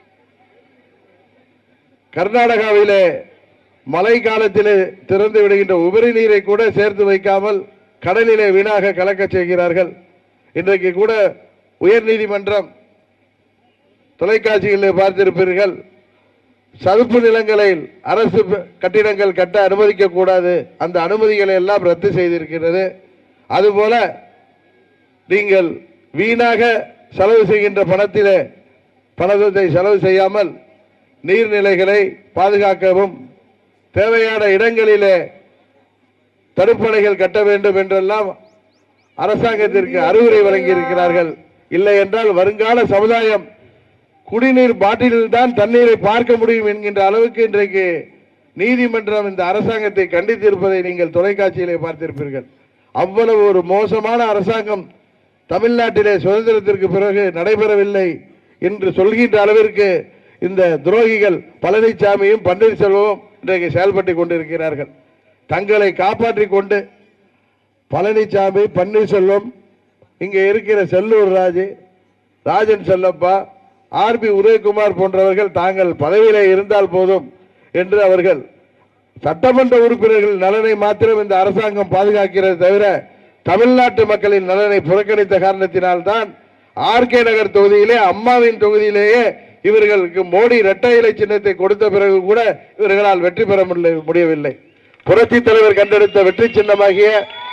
கர்நாடகாவிலே மழை காலத்திலே திறந்து விடுகின்ற உபரி நீரை கூட சேர்த்து வைக்காமல் கடலிலே வீணாக கலக்கச் செய்கிறார்கள் இன்றைக்கு கூட உயர்நீதிமன்றம் தொலைக்காட்சிகளில் பார்த்திருப்பீர்கள் சதுப்பு நிலங்களில் அரசு ப- கட்டிடங்கள் கட்ட அனுமதிக்க கூடாது அந்த அனுமதிகளை எல்லாம் ரத்து செய்திருக்கிறது அதுபோல நீங்கள் வீணாக செலவு செய்கின்ற பணத்திலே பணத்தை செலவு செய்யாமல் நீர்நிலைகளை பாதுகாக்கவும் தேவையான இடங்களிலே தடுப்பணைகள் கட்ட வேண்டும் என்றெல்லாம் அரசாங்கத்திற்கு அறிவுரை வழங்கியிருக்கிறார்கள் இல்லை என்றால் வருங்கால சமுதாயம் குடிநீர் பாட்டிலில் தான் தண்ணீரை பார்க்க முடியும் என்கின்ற அளவுக்கு இன்றைக்கு நீதிமன்றம் இந்த அரசாங்கத்தை கண்டித்திருப்பதை நீங்கள் தொலைக்காட்சியிலே பார்த்திருப்பீர்கள் அவ்வளவு ஒரு மோசமான அரசாங்கம் தமிழ்நாட்டிலே சுதந்திரத்திற்கு பிறகு நடைபெறவில்லை என்று சொல்கின்ற அளவிற்கு இந்த துரோகிகள் பழனிசாமியும் பன்னீர்செல்வமும் இன்றைக்கு செயல்பட்டு கொண்டிருக்கிறார்கள் தங்களை காப்பாற்றிக் கொண்டு பழனிசாமி பன்னீர்செல்வம் இங்கே இருக்கிற செல்லூர் ராஜு ராஜன் செல்லப்பா ஆர்பி உதயகுமார் போன்றவர்கள் தாங்கள் பதவியிலே இருந்தால் போதும் என்று அவர்கள் சட்டமன்ற உறுப்பினர்கள் நலனை மாத்திரம் இந்த அரசாங்கம் பாதுகாக்கிறது தவிர தமிழ்நாட்டு மக்களின் நலனை புறக்கணித்த காரணத்தினால்தான் ஆர்கே நகர் தொகுதியிலே அம்மாவின் தொகுதியிலேயே இவர்களுக்கு மோடி இரட்டை இலை சின்னத்தை கொடுத்த பிறகு கூட இவர்களால் வெற்றி பெற முடியல- முடியவில்லை புரட்சி தலைவர் கண்டெடுத்த வெற்றி சின்னமாகிய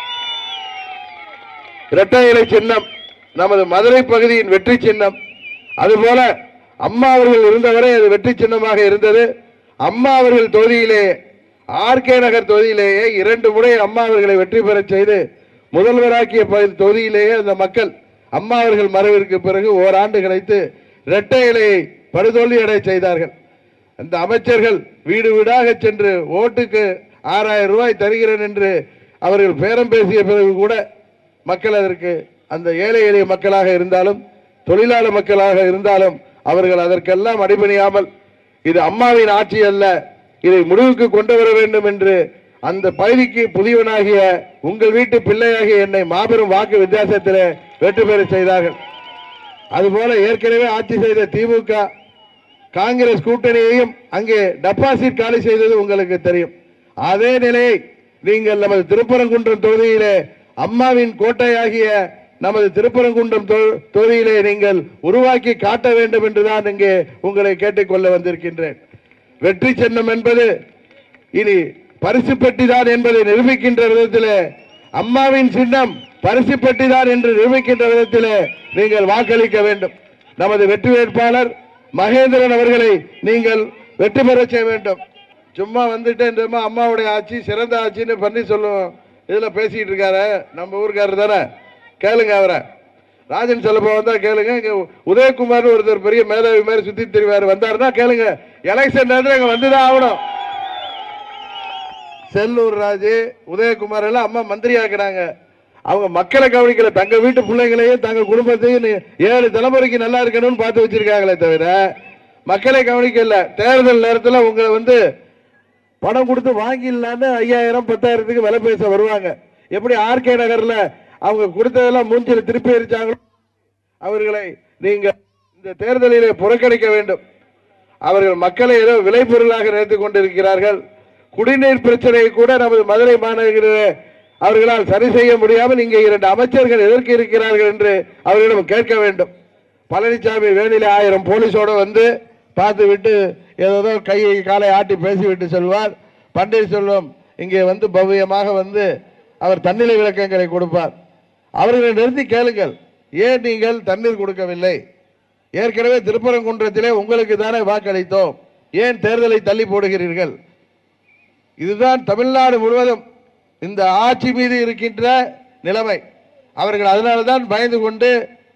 இரட்டை இலை சின்னம் நமது மதுரை பகுதியின் வெற்றி சின்னம் அதுபோல அம்மா அவர்கள் இருந்தவரை அது வெற்றி சின்னமாக இருந்தது அம்மா அவர்கள் தொகுதியிலே ஆர்கே நகர் தொகுதியிலேயே இரண்டு முறை அம்மா அவர்களை வெற்றி பெறச் செய்து முதல்வராக்கிய பகுதி- தொகுதியிலேயே அந்த மக்கள் அம்மா அவர்கள் மறைவிற்கு பிறகு ஓராண்டு கழித்து இரட்டை இலையை படுதோல்வி அடைய செய்தார்கள் அந்த அமைச்சர்கள் வீடு வீடாக சென்று ஓட்டுக்கு ஆறாயிரம் ரூபாய் தருகிறேன் என்று அவர்கள் பேரம் பேசிய பிறகு கூட மக்கள் அதற்கு அந்த ஏழை எளிய மக்களாக இருந்தாலும் தொழிலாளர் மக்களாக இருந்தாலும் அவர்கள் அதற்கெல்லாம் அடிபணியாமல் இது அம்மாவின் ஆட்சி அல்ல இதை முடிவுக்கு கொண்டு வர வேண்டும் என்று அந்த பகுதிக்கு புதியவனாகிய உங்கள் வீட்டு பிள்ளையாகிய என்னை மாபெரும் வாக்கு வித்தியாசத்தில் வெற்றி பெற செய்தார்கள் அதுபோல ஏற்கனவே ஆட்சி செய்த திமுக காங்கிரஸ் கூட்டணியையும் அங்கே டெபாசிட் காலி செய்தது உங்களுக்கு தெரியும் அதே நிலையை நீங்கள் நமது திருப்பரங்குன்றம் தொகுதியிலே அம்மாவின் கோட்டையாகிய நமது திருப்பரங்குன்றம் தொ- தொகுதியிலே நீங்கள் உருவாக்கி காட்ட வேண்டும் என்றுதான் இங்கே உங்களை கேட்டுக்கொள்ள வந்திருக்கின்றேன் வெற்றி சின்னம் என்பது இனி பரிசு பெட்டிதான் என்பதை நிரூபிக்கின்ற விதத்திலே அம்மாவின் சின்னம் பரிசு பெட்டிதான் என்று நிரூபிக்கின்ற விதத்திலே நீங்கள் வாக்களிக்க வேண்டும் நமது வெற்றி வேட்பாளர் மகேந்திரன் அவர்களை நீங்கள் வெற்றி பெற செய்ய வேண்டும் சும்மா வந்துட்டேன்றமா அம்மாவுடைய ஆட்சி சிறந்த ஆட்சின்னு பண்ணி சொல்லுவோம் இதுல பேசிட்டு இருக்காரு நம்ம ஊருக்காரர் தானே கேளுங்க அவரை ராஜன் செல்லப்பா வந்தா கேளுங்க இங்க உதயகுமார் ஒருத்தர் பெரிய மேதாவி மாதிரி சுத்தி திரிவாரு வந்தாருன்னா கேளுங்க எலெக்ஷன் நேரத்தில் இங்க வந்துதான் ஆகணும் செல்லூர் ராஜு உதயகுமார் எல்லாம் அம்மா மந்திரி ஆக்குறாங்க அவங்க மக்களை கவனிக்கல தங்க வீட்டு பிள்ளைங்களையும் தங்க குடும்பத்தையும் நீ- ஏழு தலைமுறைக்கு நல்லா இருக்கணும்னு பார்த்து வச்சிருக்காங்களே தவிர மக்களை கவனிக்கல தேர்தல் நேரத்தில் உங்களை வந்து பணம் கொடுத்து வாங்கிடலான்னு ஐயாயிரம் பத்தாயிரத்துக்கு விலை பேச வருவாங்க எப்படி ஆர்கே நகர்ல அவங்க கொடுத்ததெல்லாம் மூஞ்சில திருப்பி எரிச்சாங்களோ அவர்களை நீங்க இந்த தேர்தலிலே புறக்கணிக்க வேண்டும் அவர்கள் மக்களை ஏதோ விளைபொருளாக நினைத்துக் கொண்டிருக்கிறார்கள் குடிநீர் பிரச்சனையை கூட நமது மதுரை மாநகரிலே அவர்களால் சரி செய்ய முடியாமல் இங்கே இரண்டு அமைச்சர்கள் எதற்கு இருக்கிறார்கள் என்று அவர்களிடம் கேட்க வேண்டும் பழனிசாமி வேணிலே ஆயிரம் போலீஸோட வந்து பார்த்து விட்டு ஏதோ கையை காலை ஆட்டி பேசிவிட்டு செல்வார் பன்னீர்செல்வம் இங்கே வந்து பவ்யமாக வந்து அவர் தன்னிலை விளக்கங்களை கொடுப்பார் அவர்களை நிறுத்தி கேளுங்கள் ஏன் நீங்கள் தண்ணீர் கொடுக்கவில்லை ஏற்கனவே திருப்பரங்குன்றத்திலே உங்களுக்கு தானே வாக்களித்தோம் ஏன் தேர்தலை தள்ளி போடுகிறீர்கள் இதுதான் தமிழ்நாடு முழுவதும் இந்த ஆட்சி மீது இருக்கின்ற நிலைமை அவர்கள் அதனால தான் பயந்து கொண்டு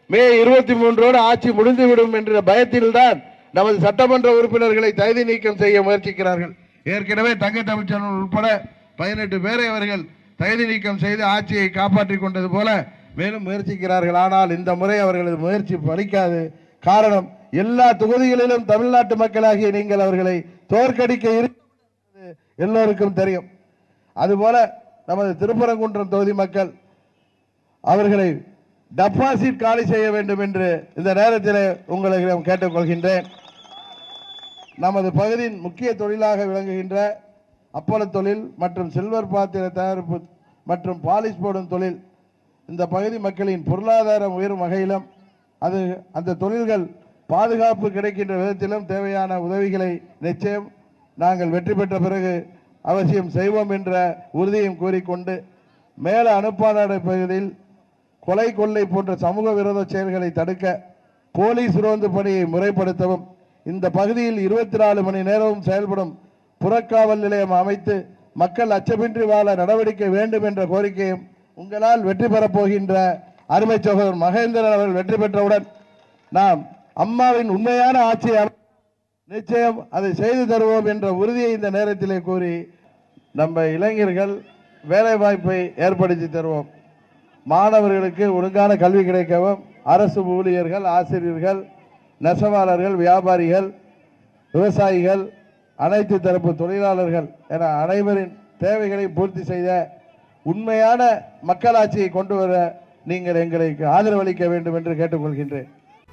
மே இருபத்தி மூன்றோடு ஆட்சி முடிந்துவிடும் என்ற பயத்தில்தான் நமது சட்டமன்ற உறுப்பினர்களை தகுதி நீக்கம் செய்ய முயற்சிக்கிறார்கள் ஏற்கனவே தங்க தமிழ்ச்செல்வன் உட்பட பதினெட்டு பேரை அவர்கள் தகுதி நீக்கம் செய்து ஆட்சியை காப்பாற்றிக் கொண்டது போல மேலும் முயற்சிக்கிறார்கள் ஆனால் இந்த முறை அவர்களது முயற்சி பலிக்காது காரணம் எல்லா தொகுதிகளிலும் தமிழ்நாட்டு மக்களாகிய நீங்கள் அவர்களை தோற்கடிக்க இருக்கிறது எல்லோருக்கும் தெரியும் அதுபோல நமது திருப்பரங்குன்றம் தொகுதி மக்கள் அவர்களை டெபாசிட் காலி செய்ய வேண்டும் என்று இந்த நேரத்தில் உங்களிடம் கேட்டுக்கொள்கின்றேன் நமது பகுதியின் முக்கிய தொழிலாக விளங்குகின்ற அப்பள தொழில் மற்றும் சில்வர் பாத்திர தயாரிப்பு மற்றும் பாலிஷ் போடும் தொழில் இந்த பகுதி மக்களின் பொருளாதாரம் உயரும் வகையிலும் அது அந்த தொழில்கள் பாதுகாப்பு கிடைக்கின்ற விதத்திலும் தேவையான உதவிகளை நிச்சயம் நாங்கள் வெற்றி பெற்ற பிறகு அவசியம் செய்வோம் என்ற உறுதியும் கூறிக்கொண்டு மேல அனுப்பாநாடு பகுதியில் கொலை கொள்ளை போன்ற சமூக விரோத செயல்களை தடுக்க போலீஸ் ரோந்து பணியை முறைப்படுத்தவும் இந்த பகுதியில் இருபத்தி நாலு மணி நேரமும் செயல்படும் புறக்காவல் நிலையம் அமைத்து மக்கள் அச்சமின்றி வாழ நடவடிக்கை வேண்டும் என்ற கோரிக்கையும் உங்களால் வெற்றி பெறப் போகின்ற அருமை சகோதரர் மகேந்திரன் அவர்கள் வெற்றி பெற்றவுடன் நாம் அம்மாவின் உண்மையான ஆட்சியை அமை- நிச்சயம் அதை செய்து தருவோம் என்ற உறுதியை இந்த நேரத்திலே கூறி நம்ம இளைஞர்கள் வேலை வாய்ப்பை ஏற்படுத்தி தருவோம் மாணவர்களுக்கு ஒழுங்கான கல்வி கிடைக்கவும் அரசு ஊழியர்கள் ஆசிரியர்கள் நெசவாளர்கள் வியாபாரிகள் விவசாயிகள் அனைத்து தரப்பு தொழிலாளர்கள் என அனைவரின் தேவைகளை பூர்த்தி செய்த உண்மையான மக்களாட்சியை கொண்டு வர நீங்கள் எங்களுக்கு ஆதரவளிக்க வேண்டும் என்று கேட்டுக்கொள்கின்றேன்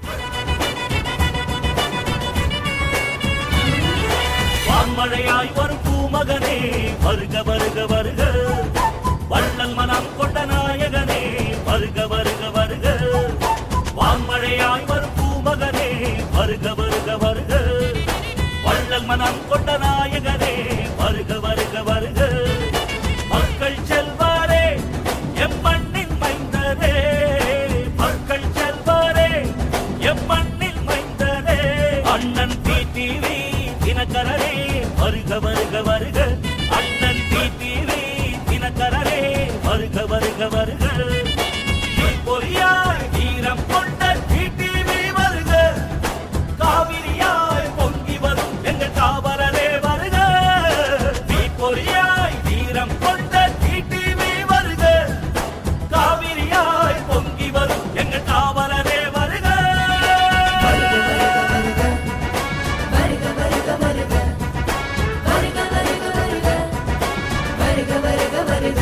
வான்மழையாய் வரும் பூமகனே வருக வருக வருக வள்ளல் மனம் கொண்ட நாயகனே வருக வருக வருக வான்மழையாய் வரும் பூமகனே வருக வருக வருக வள்ளல் மனம் கொண்ட நாயகனே வருக வருக வருக மக்கள் செல்வாரே எம் மண்ணின் மைந்தரே மக்கள் செல்வாரே எம் மண்ணில் மைந்தரே அண்ணன் டிடிவி தினகரரே வருக வருக வருக அண்ணன் டிடிவி தினகரரே வருக வருக வருக பொறியாய் வீரம் கொண்ட டிடிவி வருக காவிரியாய் பொங்கி வரும் எங்கள் காவலரே வருக நீ பொறியாய் வீரம் கொண்ட டிடிவி வருக காவிரியாய் பொங்கி வரும் எங்கள் காவலரே வருக வருக வருக வருக வருக வருக வருக வருக வருக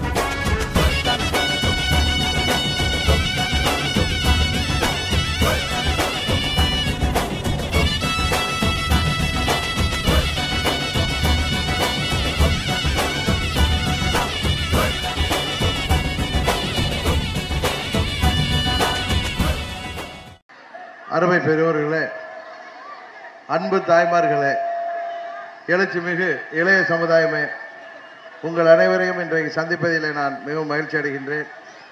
அருமை பெரியோர்களே அன்பு தாய்மார்களே எழுச்சி மிகு இளைய சமுதாயமே உங்கள் அனைவரையும் இன்றைக்கு சந்திப்பதிலே நான் மிகவும் மகிழ்ச்சி அடைகின்றேன்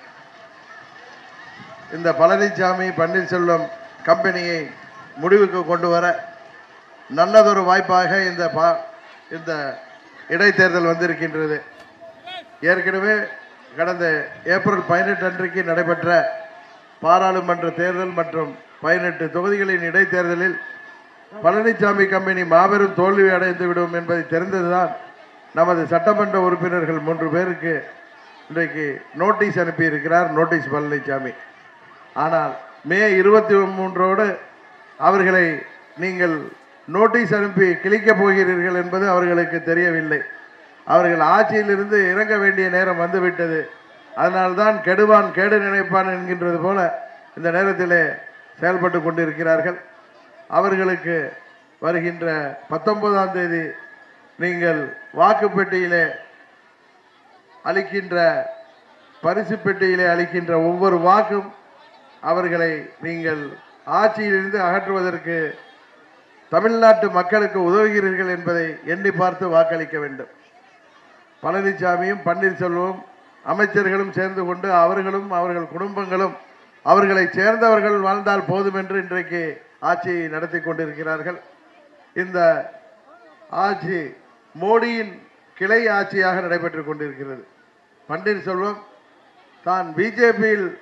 இந்த பழனிசாமி பன்னீர்செல்வம் கம்பெனியை முடிவுக்கு கொண்டு வர நல்லதொரு வாய்ப்பாக இந்த பா இந்த இடைத்தேர்தல் வந்திருக்கின்றது ஏற்கனவே கடந்த ஏப்ரல் பதினெட்டு அன்றைக்கு நடைபெற்ற பாராளுமன்ற தேர்தல் மற்றும் பதினெட்டு தொகுதிகளின் இடைத்தேர்தலில் பழனிசாமி கம்பெனி மாபெரும் தோல்வி அடைந்து விடும் என்பதை தெரிந்ததுதான் நமது சட்டமன்ற உறுப்பினர்கள் மூன்று பேருக்கு இன்றைக்கு நோட்டீஸ் அனுப்பியிருக்கிறார் நோட்டீஸ் பழனிசாமி ஆனால் மே இருபத்தி மூன்றோடு அவர்களை நீங்கள் நோட்டீஸ் அனுப்பி கிழிக்கப் போகிறீர்கள் என்பது அவர்களுக்கு தெரியவில்லை அவர்கள் ஆட்சியிலிருந்து இறங்க வேண்டிய நேரம் வந்துவிட்டது அதனால்தான் கெடுவான் கேடு நினைப்பான் என்கின்றது போல இந்த நேரத்திலே செயல்பட்டு கொண்டிருக்கிறார்கள் அவர்களுக்கு வருகின்ற பத்தொன்பதாம் தேதி நீங்கள் வாக்குப்பெட்டியிலே அளிக்கின்ற பரிசு பெட்டியிலே அளிக்கின்ற ஒவ்வொரு வாக்கும் அவர்களை நீங்கள் ஆட்சியிலிருந்து அகற்றுவதற்கு தமிழ்நாட்டு மக்களுக்கு உதவுகிறீர்கள் என்பதை எண்ணி பார்த்து வாக்களிக்க வேண்டும் பழனிசாமியும் பன்னீர்செல்வம் அமைச்சர்களும் சேர்ந்து கொண்டு அவர்களும் அவர்கள் குடும்பங்களும் அவர்களை சேர்ந்தவர்கள் வாழ்ந்தால் போதும் என்று இன்றைக்கு ஆட்சி நடத்தி கொண்டிருக்கிறார்கள் இந்த ஆட்சி மோடியின் கிளை ஆட்சியாக நடைபெற்றுக் கொண்டிருக்கிறது பன்னீர்செல்வம் தான் பிஜேபியில்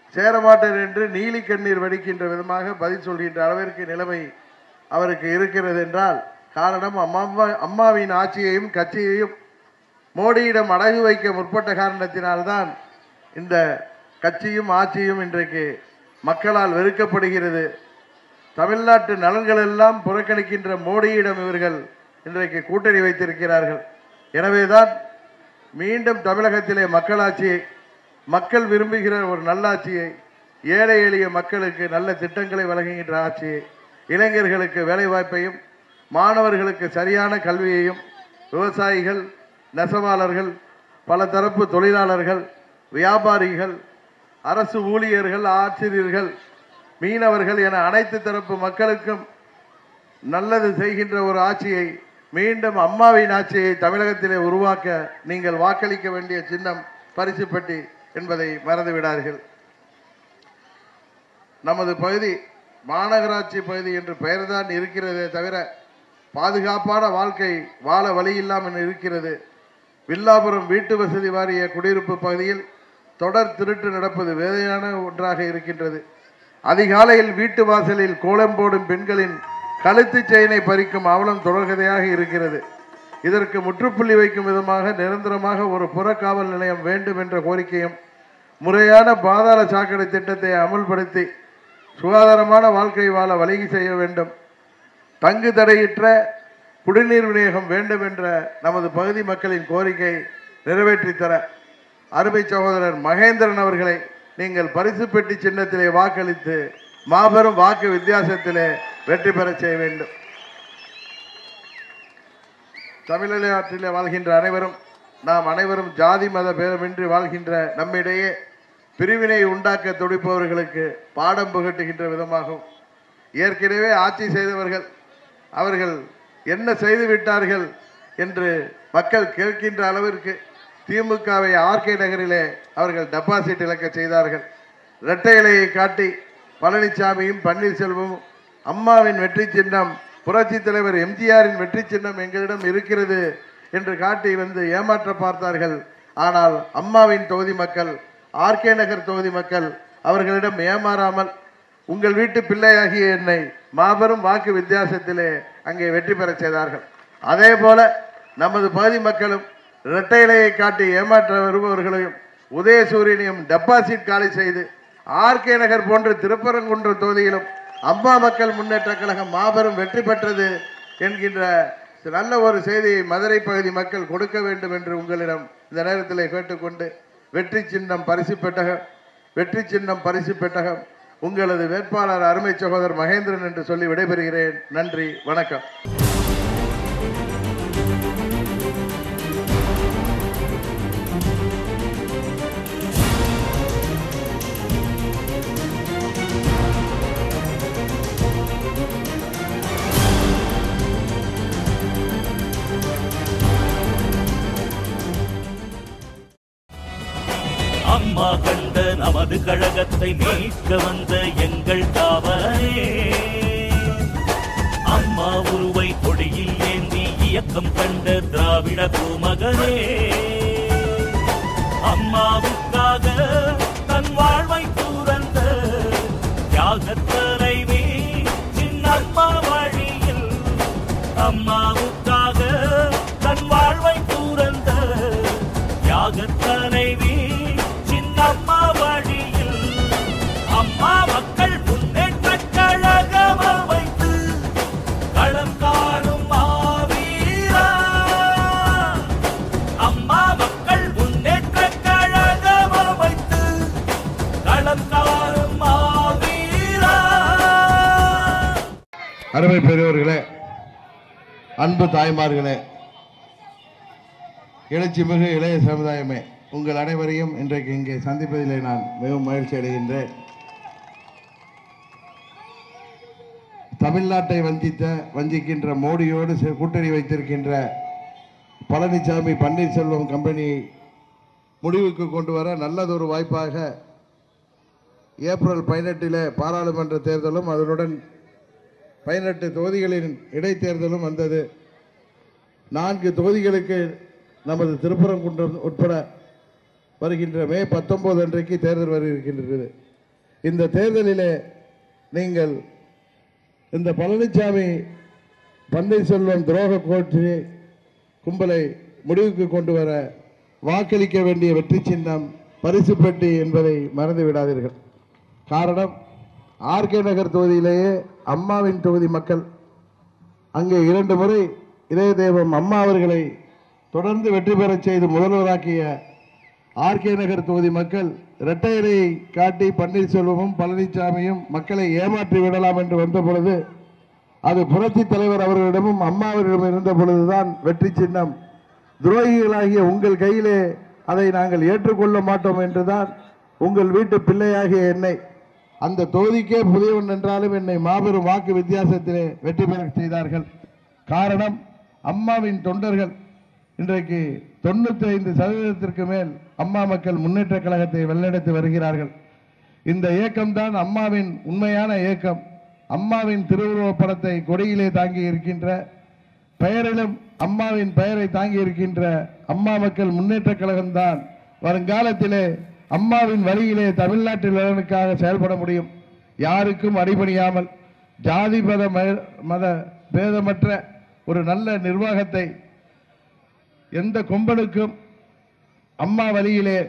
சேரமாட்டேன் என்று நீலி கண்ணீர் வடிக்கின்ற விதமாக பதில் சொல்கின்ற அளவிற்கு நிலைமை அவருக்கு இருக்கிறது என்றால் காரணம் அம்மா அம்மாவின் ஆட்சியையும் கட்சியையும் மோடியிடம் அடகு வைக்க முற்பட்ட காரணத்தினால்தான் இந்த கட்சியும் ஆட்சியும் இன்றைக்கு மக்களால் வெறுக்கப்படுகிறது தமிழ்நாட்டு நலன்கள் எல்லாம் புறக்கணிக்கின்ற மோடியிடம் இவர்கள் இன்றைக்கு கூட்டணி வைத்திருக்கிறார்கள் எனவேதான் மீண்டும் தமிழகத்திலே மக்களாட்சியை மக்கள் விரும்புகிற ஒரு நல்லாட்சியை ஏழை எளிய மக்களுக்கு நல்ல திட்டங்களை வழங்குகின்ற ஆட்சியை இளைஞர்களுக்கு வேலைவாய்ப்பையும் மாணவர்களுக்கு சரியான கல்வியையும் விவசாயிகள் நெசவாளர்கள் பல தரப்பு தொழிலாளர்கள் வியாபாரிகள் அரசு ஊழியர்கள் ஆசிரியர்கள் மீனவர்கள் என அனைத்து தரப்பு மக்களுக்கும் நல்லது செய்கின்ற ஒரு ஆட்சியை மீண்டும் அம்மாவின் ஆட்சியை தமிழகத்திலே உருவாக்க நீங்கள் வாக்களிக்க வேண்டிய சின்னம் பரிசு பெட்டி என்பதை மறந்துவிடார்கள் நமது பகுதி மாநகராட்சி பகுதி என்று பெயர்தான் இருக்கிறதே தவிர பாதுகாப்பான வாழ்க்கை வாழ வழி இல்லாமல் இருக்கிறது வில்லாபுரம் வீட்டு வசதி வாரிய குடியிருப்பு பகுதியில் தொடர் திருட்டு நடப்பது வேதனையான ஒன்றாக இருக்கின்றது அதிகாலையில் வீட்டு வாசலில் கோலம் போடும் பெண்களின் கழுத்துச் செயினை பறிக்கும் அவலம் தொடர்கதையாக இருக்கிறது இதற்கு முற்றுப்புள்ளி வைக்கும் விதமாக நிரந்தரமாக ஒரு புறக்காவல் நிலையம் வேண்டும் என்ற கோரிக்கையும் முறையான பாதாள சாக்கடை திட்டத்தை அமல்படுத்தி சுகாதாரமான வாழ்க்கை வாழ வழி செய்ய வேண்டும் தங்கு தடையற்ற குடிநீர் விநியோகம் வேண்டும் என்ற நமது பகுதி மக்களின் கோரிக்கை நிறைவேற்றித் தர அருமை சகோதரர் மகேந்திரன் அவர்களை நீங்கள் பரிசு பெட்டி சின்னத்திலே வாக்களித்து மாபெரும் வாக்கு வித்தியாசத்திலே வெற்றி பெறச் செய்ய வேண்டும் தமிழ்நாட்டிலே வாழ்கின்ற அனைவரும் நாம் அனைவரும் ஜாதி மத பேதமின்றி வாழ்கின்ற நம்மிடையே பிரிவினை உண்டாக்க துடிப்பவர்களுக்கு பாடம் புகட்டுகின்ற விதமாகும் ஏற்கனவே ஆட்சி செய்தவர்கள் அவர்கள் என்ன செய்து விட்டார்கள் என்று மக்கள் கேட்கின்ற அளவிற்கு திமுகவை ஆர்கே நகரிலே அவர்கள் டெபாசிட் இழக்க செய்தார்கள் இரட்டை இலையை காட்டி பழனிசாமியும் பன்னீர்செல்வமும் அம்மாவின் வெற்றி சின்னம் புரட்சி தலைவர் எம்ஜிஆரின் வெற்றி சின்னம் எங்களிடம் இருக்கிறது என்று காட்டி வந்து ஏமாற்ற பார்த்தார்கள் ஆனால் அம்மாவின் தொகுதி மக்கள் ஆர்கே நகர் தொகுதி மக்கள் அவர்களிடம் ஏமாறாமல் உங்கள் வீட்டு பிள்ளையாகிய என்னை மாபெரும் வாக்கு வித்தியாசத்திலே அங்கே வெற்றி பெறச் செய்தார்கள் அதே போல நமது பகுதி மக்களும் இரட்டை இலையை காட்டி ஏமாற்ற வருபவர்களையும் உதயசூரியனையும் டெபாசிட் காலி செய்து ஆர்கே நகர் போன்ற திருப்பரங்குன்ற தொகுதியிலும் அம்மா மக்கள் முன்னேற்ற கழகம் மாபெரும் வெற்றி பெற்றது என்கின்ற நல்ல ஒரு செய்தியை மதுரை பகுதி மக்கள் கொடுக்க வேண்டும் என்று உங்களிடம் இந்த நேரத்தில் கேட்டுக்கொண்டு வெற்றி சின்னம் பரிசு பெட்டகம் வெற்றி சின்னம் பரிசு பெட்டகம் உங்களது வேட்பாளர் அருமை சகோதரர் மகேந்திரன் என்று சொல்லி விடைபெறுகிறேன் நன்றி வணக்கம் அம்மா கண்ட நமது கழகத்தை மீட்க வந்த எங்கள் காவலரே அம்மா உருவை கொடியில் ஏந்தி இயக்கம் கண்ட திராவிட பூமகனே அம்மாவுக்காக தன் வாழ்வை துறந்த தியாகத் தலைவி சின்னம்மா வழியில் அம்மாவுக்காக தன் வாழ்வை துறந்த தியாகத் தலைவி சின்னம்மா வழியில் அம்மா மக்கள் முன்னேற்றக் கழகம் அமைத்து களம் காணும் மாவீரா அம்மா மக்கள் முன்னேற்றக் கழகம் அமைத்து களம் காணும் மாவீரா அருமை பெரியவர்களே அன்பு தாய்மார்களே எழுச்சி மிகு இளைய சமுதாயமே உங்கள் அனைவரையும் இன்றைக்கு இங்கே சந்திப்பதிலே நான் மிகவும் மகிழ்ச்சி அடைகின்றேன் தமிழ்நாட்டை வஞ்சித்த வஞ்சிக்கின்ற மோடியோடு சே- கூட்டணி வைத்திருக்கின்ற பழனிசாமி பன்னீர்செல்வம் கம்பெனியை முடிவுக்கு கொண்டு வர நல்லதொரு வாய்ப்பாக ஏப்ரல் பதினெட்டிலே பாராளுமன்ற தேர்தலும் அதனுடன் பதினெட்டு தொகுதிகளின் இடைத்தேர்தலும் வந்தது நான்கு தொகுதிகளுக்கு நமது திருப்பரங்குன்றம் உட்பட வருகின்ற மே பத்தொன்பது அன்றைக்கு தேர்தல் வர இருக்கின்றது இந்த தேர்தலிலே நீங்கள் இந்த பழனிசாமி பன்னீர்செல்வம் துரோக கோட்சி கும்பலை முடிவுக்கு கொண்டு வர வாக்களிக்க வேண்டிய வெற்றி சின்னம் பரிசு பெட்டி என்பதை மறந்து விடாதீர்கள் காரணம் ஆர்கே நகர் தொகுதியிலேயே அம்மாவின் தொகுதி மக்கள் அங்கே இரண்டு முறை இதய தெய்வம் அம்மா அவர்களை தொடர்ந்து வெற்றி பெறச் செய்து முதல்வராக்கிய ஆர்கே நகர் தொகுதி மக்கள் இரட்டையரை காட்டி பன்னீர்செல்வமும் பழனிசாமியும் மக்களை ஏமாற்றி விடலாம் என்று வந்த பொழுது அது புரட்சி தலைவர் அவர்களிடமும் அம்மா அவர்களிடம் இருந்த பொழுதுதான் வெற்றி சின்னம் துரோகிகளாகிய உங்கள் கையிலே அதை நாங்கள் ஏற்றுக்கொள்ள மாட்டோம் என்றுதான் உங்கள் வீட்டு பிள்ளையாகிய என்னை அந்த தொகுதிக்கே புதியவன் என்றாலும் என்னை மாபெரும் வாக்கு வித்தியாசத்திலே வெற்றி பெற செய்தார்கள் காரணம் அம்மாவின் தொண்டர்கள் இன்றைக்கு தொண்ணூத்தி ஐந்து சதவீதத்திற்கு மேல் அம்மா மக்கள் முன்னேற்ற கழகத்தை வெள்ளெடுத்து வருகிறார்கள் இந்த இயக்கம்தான் அம்மாவின் உண்மையான இயக்கம் அம்மாவின் திருவுருவப் படத்தை கொடியிலே தாங்கி இருக்கின்ற பெயரிலும் அம்மாவின் பெயரை தாங்கி இருக்கின்ற அம்மா மக்கள் முன்னேற்ற கழகம்தான் வருங்காலத்திலே அம்மாவின் வழியிலே தமிழ்நாட்டின் நலனுக்காக செயல்பட முடியும் யாருக்கும் அடிபணியாமல் ஜாதி மத ம- மத பேதமற்ற ஒரு நல்ல நிர்வாகத்தை எந்த கொம்பனுக்கும் அம்மா வழியிலே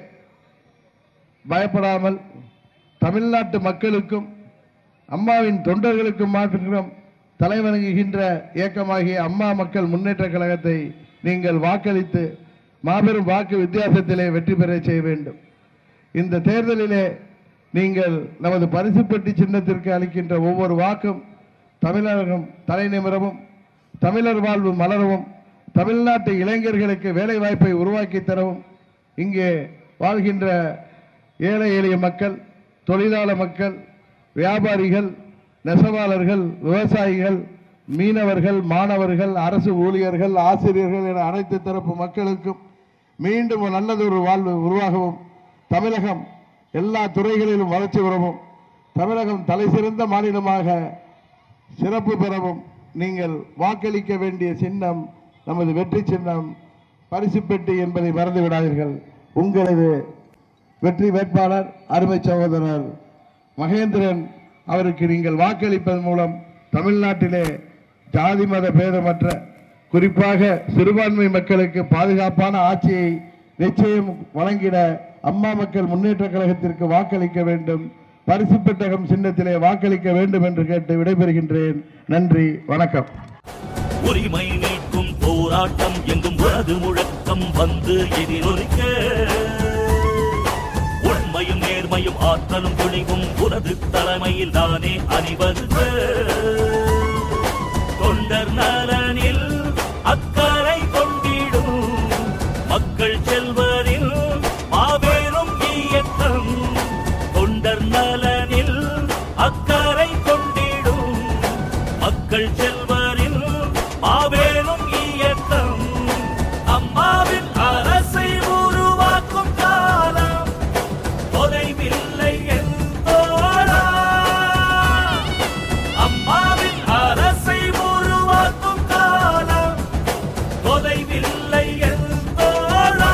பயப்படாமல் தமிழ்நாட்டு மக்களுக்கும் அம்மாவின் தொண்டர்களுக்கும் மாற்றுகிறோம் தலைவணங்குகின்ற இயக்கமாகிய அம்மா மக்கள் முன்னேற்ற கழகத்தை நீங்கள் வாக்களித்து மாபெரும் வாக்கு வித்தியாசத்திலே வெற்றி பெற செய்ய வேண்டும் இந்த தேர்தலிலே நீங்கள் நமது பரிசு பெட்டி சின்னத்திற்கு அளிக்கின்ற ஒவ்வொரு வாக்கும் தமிழகம் தலை நிமிரவும் தமிழர் வாழ்வு மலரவும் தமிழ்நாட்டு இளைஞர்களுக்கு வேலை வாய்ப்பை உருவாக்கி தரவும் இங்கே வாழ்கின்ற ஏழை எளிய மக்கள் தொழிலாள மக்கள் வியாபாரிகள் நெசவாளர்கள் விவசாயிகள் மீனவர்கள் மாணவர்கள் அரசு ஊழியர்கள் ஆசிரியர்கள் என அனைத்து தரப்பு மக்களுக்கும் மீண்டும் ஒரு நல்லதொரு வாழ்வு உருவாகவும் தமிழகம் எல்லா துறைகளிலும் வளர்ச்சி பெறவும் தமிழகம் தலைசிறந்த மாநிலமாக சிறப்பு பெறவும் நீங்கள் வாக்களிக்க வேண்டிய சின்னம் நமது வெற்றி சின்னம் பரிசு பெட்டி என்பதை மறந்து விடாதீர்கள் உங்களது வெற்றி வேட்பாளர் அருமை சகோதரர் மகேந்திரன் அவருக்கு நீங்கள் வாக்களிப்பதன் மூலம் தமிழ்நாட்டிலே ஜாதி மத பேதமற்ற குறிப்பாக சிறுபான்மை மக்களுக்கு பாதுகாப்பான ஆட்சியை நிச்சயம் வழங்கிட அம்மா மக்கள் முன்னேற்ற கழகத்திற்கு வாக்களிக்க வேண்டும் பரிசு பெட்டகம் சின்னத்திலே வாக்களிக்க வேண்டும் என்று கேட்டு விடைபெறுகின்றேன் நன்றி வணக்கம் உரிமை மீட்கும் போராட்டம் எங்கும் உனது முழக்கம் வந்து எதிரொலிக்க உண்மையும் நேர்மையும் ஆற்றலும் துணிவும் உனது தலைமையில் தானே அணிவருக தொண்டர் நலனில் அக்கறை கொண்டிடும் மக்கள் செல்வரில் மாபெரும் இயக்கம் தொண்டர் நலனில் அக்கறை கொண்டிடும் மக்கள் செல்வரில் மாபெரும் இயக்கம் அம்மாவின் அரசை உருவாக்கும் காலம் தொலைவில்லை என்போரா அம்மாவின் அரசை உருவாக்கும் காலம் தொலைவில்லை என்போரா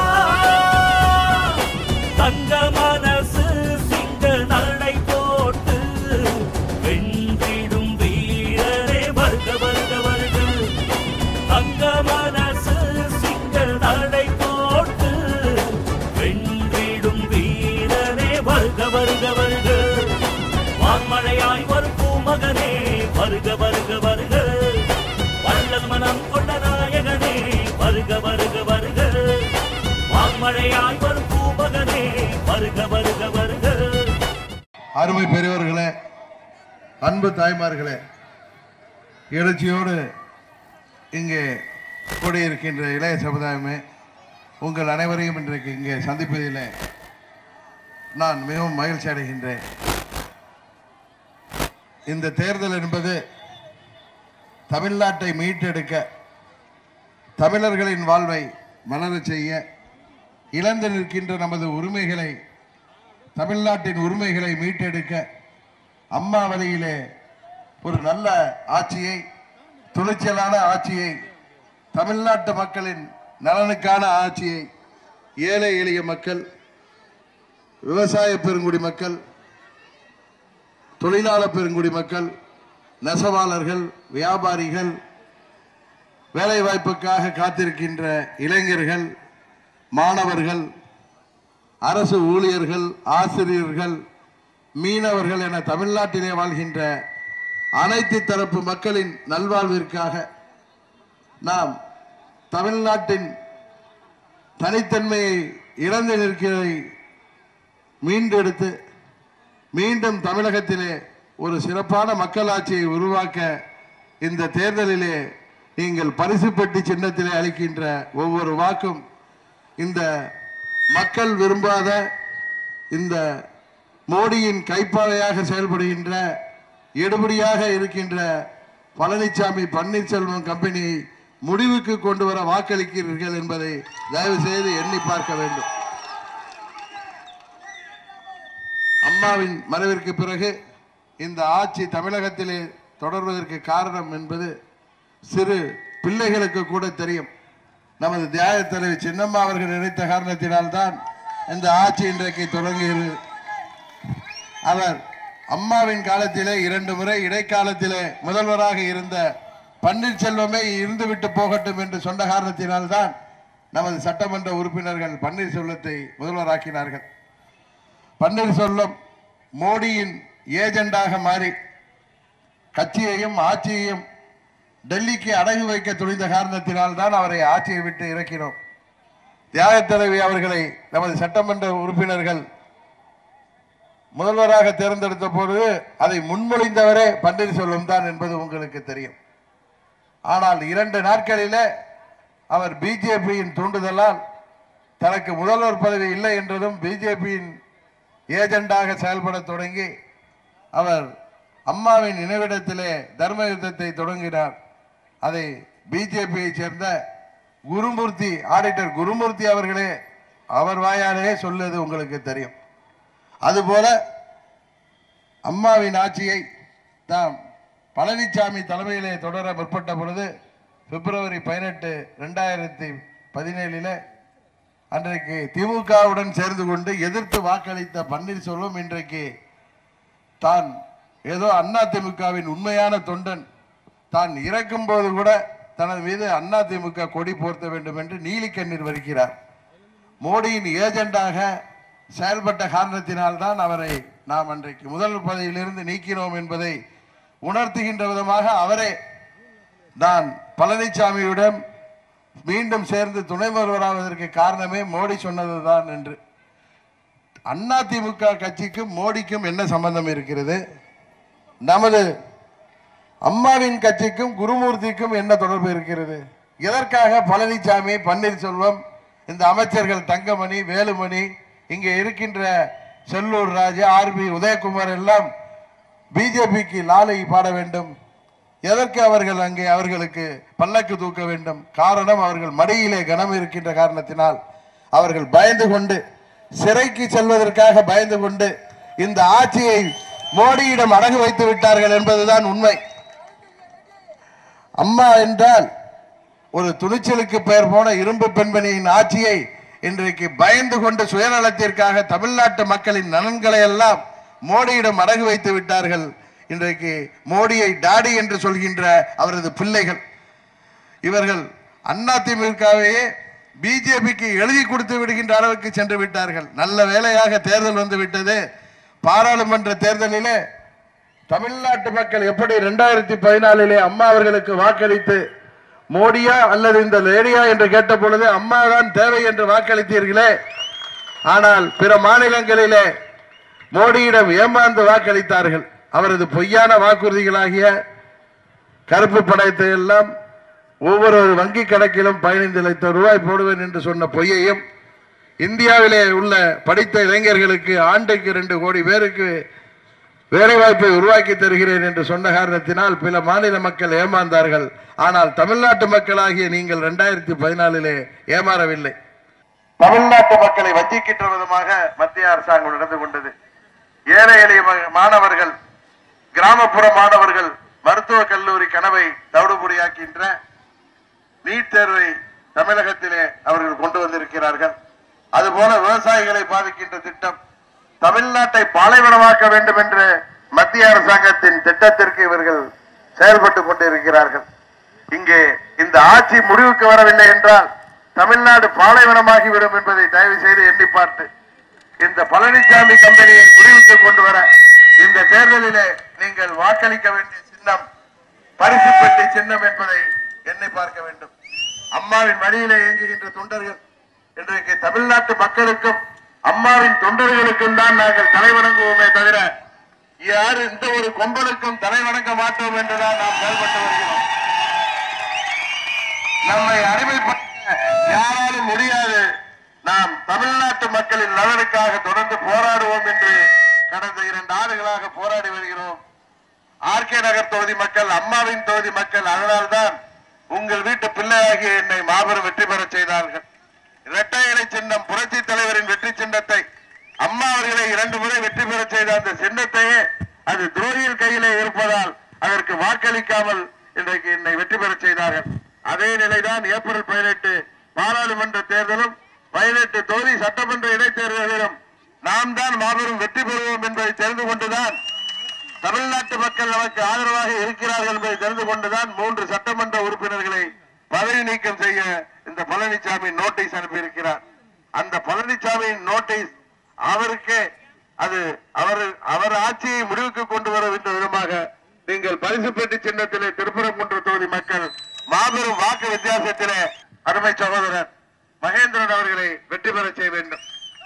தங்க மனசு சிங்க நடை போட்டு வென்றிடும் வீரரே வருக வருக வருக தங்க மனசு சிங்க நடை போட்டு வென்றிடும் வீரரே வருக வருக வருக வான்மழையாய் வரும் பூமகனே வருக வருக வருக வள்ளல் மனம் கொண்ட நாயகனே வருக வருக வருக வான்மழையாய் வரும் பூமகனே வருக வருக வருக அருமை பெரியவர்களே அன்பு தாய்மார்களே எழுச்சியோடு இங்கே கூடியிருக்கின்ற இளைய சமுதாயமே உங்கள் அனைவரையும் இன்றைக்கு இங்கே சந்திப்பதிலே நான் மிகவும் மகிழ்ச்சி அடைகின்றேன் இந்த தேர்தல் என்பது தமிழ்நாட்டை மீட்டெடுக்க தமிழர்களின் வாழ்வை மலரச் செய்ய இழந்து நிற்கின்ற நமது உரிமைகளை தமிழ்நாட்டின் உரிமைகளை மீட்டெடுக்க அம்மா வழியிலே ஒரு நல்ல ஆட்சியை துணிச்சலான ஆட்சியை தமிழ்நாட்டு மக்களின் நலனுக்கான ஆட்சியை ஏழை எளிய மக்கள் விவசாய பெருங்குடி மக்கள் தொழிலாளர் பெருங்குடி மக்கள் நெசவாளர்கள் வியாபாரிகள் வேலை வாய்ப்புக்காக காத்திருக்கின்ற இளைஞர்கள் மாணவர்கள் அரசு ஊழியர்கள் ஆசிரியர்கள் மீனவர்கள் என தமிழ்நாட்டிலே வாழ்கின்ற அனைத்து தரப்பு மக்களின் நல்வாழ்விற்காக நாம் தமிழ்நாட்டின் தனித்தன்மையை இழந்து நிற்கிறதை மீண்டெடுத்து மீண்டும் தமிழகத்திலே ஒரு சிறப்பான மக்களாட்சியை உருவாக்க இந்த தேர்தலிலே நீங்கள் பரிசு பெட்டி சின்னத்திலே அளிக்கின்ற ஒவ்வொரு வாக்கும் இந்த மக்கள் விரும்பாத இந்த மோடியின் கைப்பாவையாக செயல்படுகின்ற எடுபடியாக இருக்கின்ற பழனிசாமி பன்னீர்செல்வம் கம்பெனியை முடிவுக்கு கொண்டு வர வாக்களிக்கிறீர்கள் என்பதை தயவு செய்து எண்ணி பார்க்க வேண்டும் அம்மாவின் மறைவிற்கு பிறகு இந்த ஆட்சி தமிழகத்திலே தொடர்வதற்கு காரணம் என்பது சிறு பிள்ளைகளுக்கு கூட தெரியும் நமது தியாக தலைவர் சின்னம்மா அவர்கள் நினைத்த காரணத்தினால்தான் இந்த ஆட்சி இன்றைக்கு தொடங்குகிறது அவர் அம்மாவின் காலத்திலே இரண்டு முறை இடைக்காலத்திலே முதல்வராக இருந்த பன்னீர்செல்வமே இருந்துவிட்டு போகட்டும் என்று சொன்ன காரணத்தினால்தான் நமது சட்டமன்ற உறுப்பினர்கள் பன்னீர்செல்வத்தை முதல்வராக்கினார்கள் பன்னீர்செல்வம் மோடியின் ஏஜெண்டாக மாறி கட்சியையும் ஆட்சியையும் டெல்லிக்கு அடகு வைக்க துணிந்த காரணத்தினால் தான் அவரை ஆட்சியை விட்டு இறக்கினோம் தியாகத் தலைவி அவர்களை நமது சட்டமன்ற உறுப்பினர்கள் முதல்வராக தேர்ந்தெடுத்த பொழுது அதை முன்மொழிந்தவரே பன்னீர்செல்வம் தான் என்பது உங்களுக்கு தெரியும் ஆனால் இரண்டு நாட்களிலே அவர் பிஜேபியின் தூண்டுதலால் தனக்கு முதல்வர் பதவி இல்லை என்றதும் பிஜேபியின் ஏஜெண்டாக செயல்பட தொடங்கி அவர் அம்மாவின் நினைவிடத்திலே தர்ம யுத்தத்தை தொடங்கினார் அதை பிஜேபியை சேர்ந்த குருமூர்த்தி ஆடிட்டர் குருமூர்த்தி அவர்களே அவர் வாயாலே சொல்லுது உங்களுக்கு தெரியும் அதுபோல அம்மாவின் ஆட்சியை தாம் பழனிசாமி தலைமையிலே தொடர முற்பட்ட பொழுது பிப்ரவரி பதினெட்டு ரெண்டாயிரத்தி பதினேழில் அன்றைக்கு திமுகவுடன் சேர்ந்து கொண்டு எதிர்த்து வாக்களித்த பன்னீர்செல்வம் இன்றைக்கு தான் ஏதோ அண்ணா திமுகவின் உண்மையான தொண்டன் தான் இறக்கும் போது கூட தனது மீது அண்ணா திமுக கொடி போர்த்த வேண்டும் என்று நீலி கண்ணீர் வருகிறார் மோடியின் ஏஜெண்டாக செயல்பட்ட காரணத்தினால்தான் அவரை நாம் அன்றைக்கு முதல் பதவியிலிருந்து நீக்கினோம் என்பதை உணர்த்துகின்ற விதமாக அவரே நான் பழனிசாமியுடன் மீண்டும் சேர்ந்து துணை முதல்வராவதற்கு காரணமே மோடி சொன்னதுதான் என்று அண்ணா திமுக கட்சிக்கும் மோடிக்கும் என்ன சம்பந்தம் இருக்கிறது நமது அம்மாவின் கட்சிக்கும் குருமூர்த்திக்கும் என்ன தொடர்பு இருக்கிறது எதற்காக பழனிசாமி பன்னீர்செல்வம் இந்த அமைச்சர்கள் தங்கமணி வேலுமணி இங்கே இருக்கின்ற செல்லூர் ராஜு ஆர்பி உதயகுமார் எல்லாம் பிஜேபிக்கு லாலை பாட வேண்டும் எதற்கு அவர்கள் அங்கே அவர்களுக்கு பல்லக்கு தூக்க வேண்டும் காரணம் அவர்கள் மடியிலே கனம் இருக்கின்ற காரணத்தினால் அவர்கள் பயந்து கொண்டு சிறைக்கு செல்வதற்காக பயந்து கொண்டு இந்த ஆட்சியை மோடியிடம் அடகு வைத்து விட்டார்கள் என்பதுதான் உண்மை அம்மா என்றால் ஒரு துணிச்சலுக்கு பெயர் போன இரும்பு பெண்மணியின் ஆட்சியை இன்றைக்கு பயந்து கொண்டு சுயநலத்திற்காக தமிழ்நாட்டு மக்களின் நலன்களை எல்லாம் மோடியிடம் அடகு வைத்து விட்டார்கள் இன்றைக்கு மோடியை டாடி என்று சொல்கின்ற அவரது பிள்ளைகள் இவர்கள் அதிமுகவையே பிஜேபிக்கு எழுதி கொடுத்து விடுகின்ற அளவுக்கு சென்று விட்டார்கள் நல்ல வேலையாக தேர்தல் வந்து விட்டது பாராளுமன்ற தேர்தலிலே தமிழ்நாட்டு மக்கள் எப்படி இரண்டாயிரத்தி பதினாலிலே அம்மா அவர்களுக்கு வாக்களித்து மோடியா அல்லது இந்த லேடியா என்று கேட்ட பொழுது அம்மா தான் தேவை என்று வாக்களித்தீர்களே ஆனால் பிற மாநிலங்களிலே மோடியிடம் ஏமாந்து வாக்களித்தார்கள் அவரது பொய்யான வாக்குறுதிகளாகிய கருப்பு பணத்தை எல்லாம் ஒவ்வொரு வங்கி கணக்கிலும் பதினைந்து லட்சம் ரூபாய் போடுவேன் என்று சொன்ன பொய்யையும் இந்தியாவிலே உள்ள படித்த இளைஞர்களுக்கு ஆண்டுக்கு ரெண்டு கோடி பேருக்கு வேலைவாய்ப்பை உருவாக்கி தருகிறேன் என்று சொன்ன காரணத்தினால் பிற மாநில மக்கள் ஏமாந்தார்கள் ஆனால் தமிழ்நாட்டு மக்களாகிய நீங்கள் இரண்டாயிரத்தி பதினாலிலே ஏமாறவில்லை தமிழ்நாட்டு மக்களை வஞ்சிக்கின்ற விதமாக மத்திய அரசாங்கம் நடந்து கொண்டது ஏழை எளிய ம- மாணவர்கள் கிராமப்புற மாணவர்கள் மருத்துவக் கல்லூரி கனவை தவிடுபொடியாக்கின்ற நீட் தேர்வை தமிழகத்திலே அவர்கள் கொண்டு வந்திருக்கிறார்கள் அதுபோல விவசாயிகளை பாதிக்கின்ற திட்டம் தமிழ்நாட்டை பாலைவனமாக்க வேண்டும் என்று மத்திய மத்திய அரசாங்கத்தின் திட்டத்திற்கு இவர்கள் செயல்பட்டுக் கொண்டிருக்கிறார்கள் இங்கே இந்த ஆட்சி முடிவுக்கு வரவில்லை என்றால் தமிழ்நாடு பாலைவனமாகிவிடும் என்பதை தயவு செய்து எண்ணி பார்த்து இந்த பழனிசாமி கம்பெனியை முடிவுக்கு கொண்டு வர இந்த தேர்தலிலே நீங்கள் வாக்களிக்க வேண்டிய சின்னம் பரிசு பெட்டி சின்னம் என்பதை எண்ணி பார்க்க வேண்டும் அம்மாவின் வழியிலே இயங்குகின்ற தொண்டர்கள் இன்றைக்கு தமிழ்நாட்டு மக்களுக்கும் அம்மாவின் தொண்டர்களுக்கும் தான் நாங்கள் தலை வணங்குவோமே தவிர யார் எந்த ஒரு கொம்பனுக்கும் தலை வணங்க மாட்டோம் என்றுதான் நாம் செயல்பட்டு வருகிறோம் நம்மை அடிமைப்படுத்த யாராலும் முடியாது நாம் தமிழ்நாட்டு மக்களின் நலனுக்காக தொடர்ந்து போராடுவோம் என்று கடந்த இரண்டு ஆண்டுகளாக போராடி வருகிறோம் ஆர்கே நகர் தொகுதி மக்கள் அம்மாவின் தொகுதி மக்கள் அதனால்தான் உங்கள் வீட்டு பிள்ளையாகிய என்னை மாபெரும் வெற்றி பெறச் செய்தார்கள் இரட்டை இலை சின்னம் புரட்சி தலைவரின் வெற்றி சின்னத்தை அம்மா அவர்களை இரண்டு முறை வெற்றி பெறச் செய்த அந்த சின்னத்தையே அது துரோகியின் கையிலே இருப்பதால் அதற்கு வாக்களிக்காமல் இன்றைக்கு என்னை வெற்றி பெறச் செய்தார்கள் அதே நிலைதான் ஏப்ரல் பதினெட்டு பாராளுமன்ற தேர்தலும் பதினெட்டு தொகுதி சட்டமன்ற இடைத்தேர்தலிலும் நாம் தான் மாபெரும் வெற்றி பெறுவோம் என்பதை தெரிந்து கொண்டுதான் தமிழ்நாட்டு மக்கள் நமக்கு ஆதரவாக இருக்கிறார்கள் என்பதை தெரிந்து கொண்டுதான் மூன்று சட்டமன்ற உறுப்பினர்களை பதவி நீக்கம் செய்ய இந்த பழனிசாமி நோட்டீஸ் அனுப்பியிருக்கிறார் அந்த பழனிசாமியின் நோட்டீஸ் அவருக்கே அது அவர் அவர் ஆட்சியை முடிவுக்கு கொண்டு வர என்ற விதமாக நீங்கள் பரிசு பெட்டி சின்னத்திலே திருப்பரங்குன்ற தொகுதி மக்கள் மாபெரும் வாக்கு வித்தியாசத்திலே அருமை சகோதரர் மகேந்திரன் அவர்களை வெற்றி பெறச் செய்ய வேண்டும்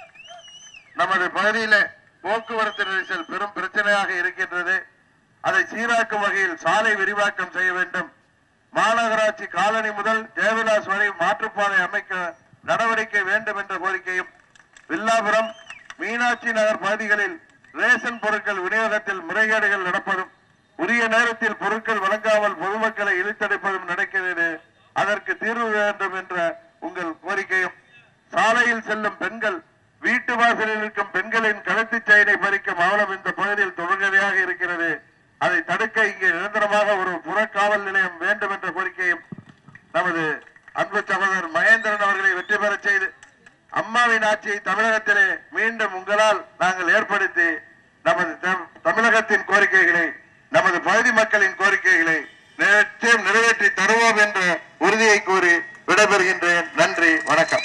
நமது பகுதியில போக்குவரத்து நெரிசல் பெரும் பிரச்சனையாக இருக்கின்றது அதை சீராக்கும் வகையில் சாலை விரிவாக்கம் செய்ய வேண்டும் மாநகராட்சி காலனி முதல் ஜெயவிலாஸ் வரை மாற்றுப்பாதை அமைக்க நடவடிக்கை வேண்டும் என்ற கோரிக்கையும் வில்லாபுரம் மீனாட்சி நகர் பகுதிகளில் ரேஷன் பொருட்கள் விநியோகத்தில் முறைகேடுகள் நடப்பதும் உரிய நேரத்தில் பொருட்கள் வழங்காமல் பொதுமக்களை இழுத்தடிப்பதும் நடக்கிறது அதற்கு தீர்வு வேண்டும் என்ற உங்கள் கோரிக்கையும் சாலையில் செல்லும் பெண்கள் வீட்டு வாசலில் இருக்கும் பெண்களின் கழுத்துச் செயினை பறிக்கும் அவலம் இந்த பகுதியில் தொடர்கதையாக இருக்கிறது அதை தடுக்க இங்கே நிரந்தரமாக ஒரு புறக்காவல் நிலையம் வேண்டும் என்ற கோரிக்கையும் நமது அன்பு சகோதரர் மகேந்திரன் அவர்களை வெற்றி பெறச் செய்து அம்மாவின் ஆட்சியை தமிழகத்திலே மீண்டும் உங்களால் நாங்கள் ஏற்படுத்தி நமது த- தமிழகத்தின் கோரிக்கைகளை நமது பகுதி மக்களின் கோரிக்கைகளை நிச்சயம் நிறைவேற்றி தருவோம் என்ற உறுதியை கூறி விடைபெறுகின்றேன் நன்றி வணக்கம்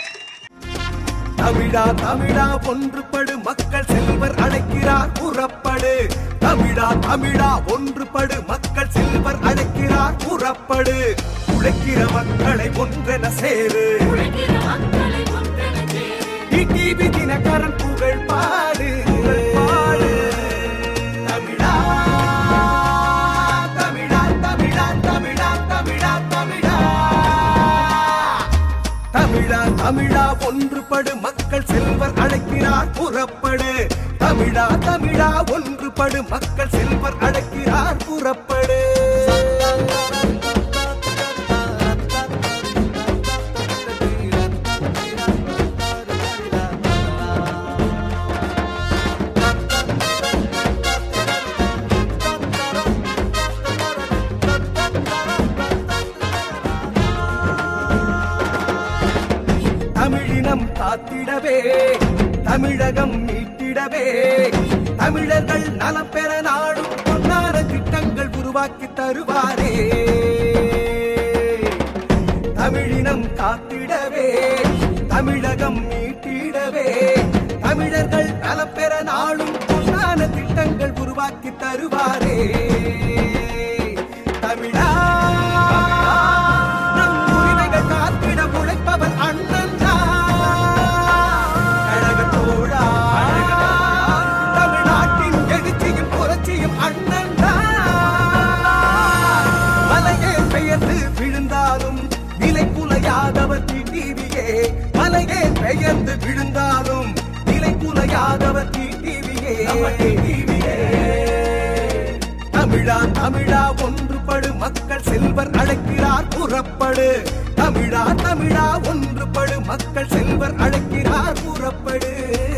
தமிழா தமிழா ஒன்றுபடு மக்கள் செல்வர் அழைக்கிறார் புறப்படு தமிழா தமிழா ஒன்றுபடு மக்கள் செல்வர் அழைக்கிறார் புறப்படு உழைக்கிற மக்களை ஒன்றென சேரு டிடிவி தினகரன் புகழ் பாடு புகழ் பாடு தமிழா தமிழா தமிழா தமிழா தமிழா தமிழா தமிழா தமிழா ஒன்றுபடு மக்கள் செல்வர் அழைக்கிறார் புறப்படு தமிழா தமிழா ஒன்றுபடு மக்கள் செல்வர் அழைக்கிறார் புறப்படு தமிழினம் காத்திடவே தமிழகம் மீட்டிடவே தமிழர்கள் நலம் பெற நாடும் பொன்னான திட்டங்கள் உருவாக்கி தருவாரே தமிழினம் காத்திடவே தமிழகம் மீட்டிடவே தமிழர்கள் நலம் பெற நாடும் பொன்னான திட்டங்கள் உருவாக்கி தருவாரே தமிழா நம் உரிமைகள் காத்திட உழைப்பவர் அண்ணன் கழகத்தோழா தமிழ்நாட்டின் எழுச்சியும் புரட்சியும் அண்ணன் மலையே பெயர்ந்து விழுந்தாலும் நிலை குலையாதவர் டிவியே மலையே பெயர்ந்து விழுந்தாலும் நிலை குலையாதவர் டிவியே தமிழா தமிழா ஒன்றுபடு மக்கள் செல்வர் அழைக்கிறார் புறப்படு தமிழா தமிழா ஒன்றுபடு மக்கள் செல்வர் அழைக்கிறார் புறப்படு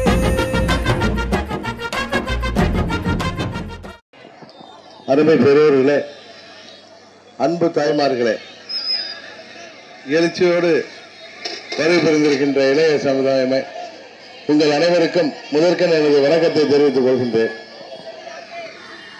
அருமை பெரியவர்களே அன்பு தாய்மார்களே எழுச்சியோடு வருகை புரிந்திருக்கின்ற இளைய சமுதாயமே உங்கள் அனைவருக்கும் முதற்கண் எனது வணக்கத்தை தெரிவித்துக் கொள்கின்றேன்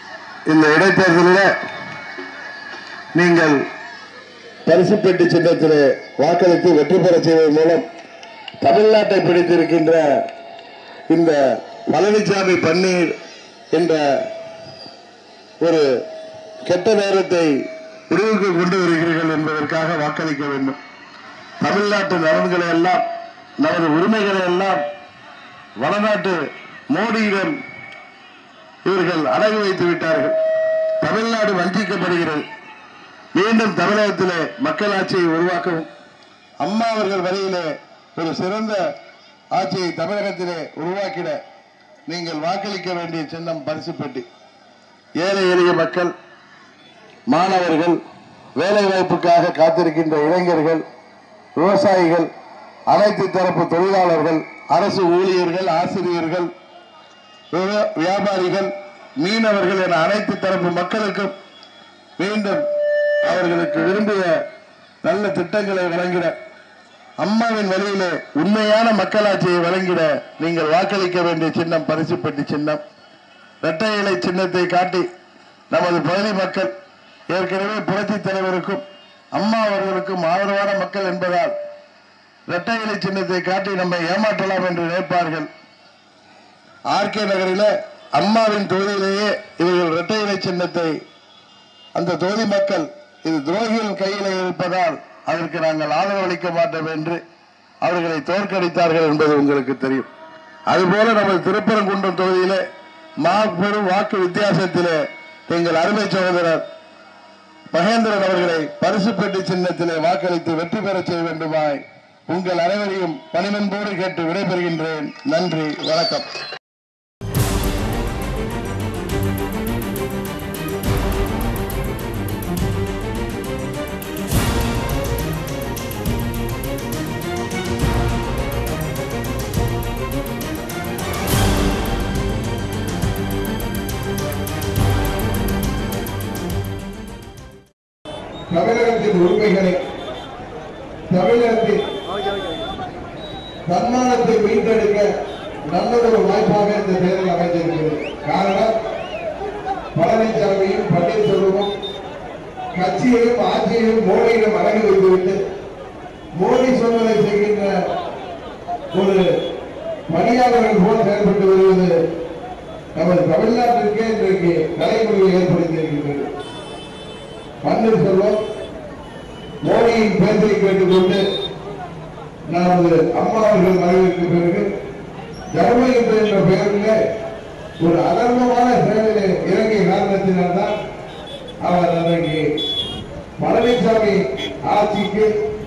இந்த இடைத்தேர்தலில் நீங்கள் பரிசு பெட்டி சின்னத்திலே வாக்களித்து வெற்றி பெற செய்வதன் மூலம் தமிழ்நாட்டை பிடித்திருக்கின்ற இந்த பழனிசாமி பன்னீர் என்ற ஒரு கெட்ட நேரத்தை முடிவுக்கு கொண்டு வருகிறீர்கள் என்பதற்காக வாக்களிக்க வேண்டும் தமிழ்நாட்டு நலன்களை எல்லாம் நமது உரிமைகளை எல்லாம் வடநாட்டு மோடியிடம் இவர்கள் அடகு வைத்து விட்டார்கள் தமிழ்நாடு வஞ்சிக்கப்படுகிறது மீண்டும் தமிழகத்திலே மக்களாட்சியை உருவாக்கவும் அம்மா அவர்கள் வழியிலே ஒரு சிறந்த ஆட்சியை தமிழகத்திலே உருவாக்கிட நீங்கள் வாக்களிக்க வேண்டிய சின்னம் பரிசு பெட்டி ஏழை எளிய மக்கள் மாணவர்கள் வேலை வாய்ப்புக்காக காத்திருக்கின்ற இளைஞர்கள் விவசாயிகள் அனைத்து தரப்பு தொழிலாளர்கள் அரசு ஊழியர்கள் ஆசிரியர்கள் விவ- வியாபாரிகள் மீனவர்கள் என அனைத்து தரப்பு மக்களுக்கும் மீண்டும் அவர்களுக்கு விரும்பிய நல்ல திட்டங்களை வழங்கிட அம்மாவின் வழியிலே உண்மையான மக்களாட்சியை வழங்கிட நீங்கள் வாக்களிக்க வேண்டிய சின்னம் பரிசு பெட்டி சின்னம் இரட்டை இலை சின்னத்தை காட்டி நமது பகுதி மக்கள் ஏற்கனவே புரட்சி தலைவருக்கும் அம்மா அவர்களுக்கும் ஆதரவான மக்கள் என்பதால் இரட்டை இலை சின்னத்தை காட்டி நம்மை ஏமாற்றலாம் என்று நினைப்பார்கள் ஆர்கே நகரில் அம்மாவின் தொகுதியிலேயே இவர்கள் இரட்டை இலை சின்னத்தை அந்த தொகுதி மக்கள் இது துரோகிகள் கையில் இருப்பதால் அதற்கு நாங்கள் ஆதரவளிக்க மாட்டோம் என்று அவர்களை தோற்கடித்தார்கள் என்பது உங்களுக்கு தெரியும் அதுபோல நமது திருப்பரங்குன்றம் தொகுதியிலே மாபெரும் வாக்கு வித்தியாசத்திலே எங்கள் அருமை சகோதரர் மகேந்திரன் அவர்களை பரிசு பெட்டி சின்னத்திலே வாக்களித்து வெற்றி பெறச் செய்ய வேண்டுமாய் உங்கள் அனைவரையும் பணிவன்போடு கேட்டு விடைபெறுகின்றேன் நன்றி வணக்கம் தமிழகத்தின் உரிமைகளை தமிழகத்தின் தன்மானத்தை மீட்டெடுக்க நல்லதொரு வாய்ப்பாக இந்த தேர்தல் அமைந்திருக்கிறது காரணம் பழனிசாமியும் பன்னீர்செல்வமும் கட்சியையும் ஆட்சியையும் மோடியிடம் அடங்கி வைத்துவிட்டு மோடி சொன்னதை செய்கின்ற ஒரு பணியாளர்கள் போல் செயல்பட்டு வருவது நமது தமிழ்நாட்டிற்கே இன்றைக்கு தலைமுறையை ஏற்படுத்தி இருக்கின்றது பன்னீர்செல்வம் மோடியின் பேச்சை கேட்டுக்கொண்டு நமது அம்மா அவர்கள் மறைவிற்கு பிறகு தர்மயுத்தம் என்ற பெயரிலே ஒரு அதர்மமான செயலில் இறங்கிய காரணத்தினால்தான் அவர் அன்றைக்கு பழனிசாமி ஆட்சிக்கு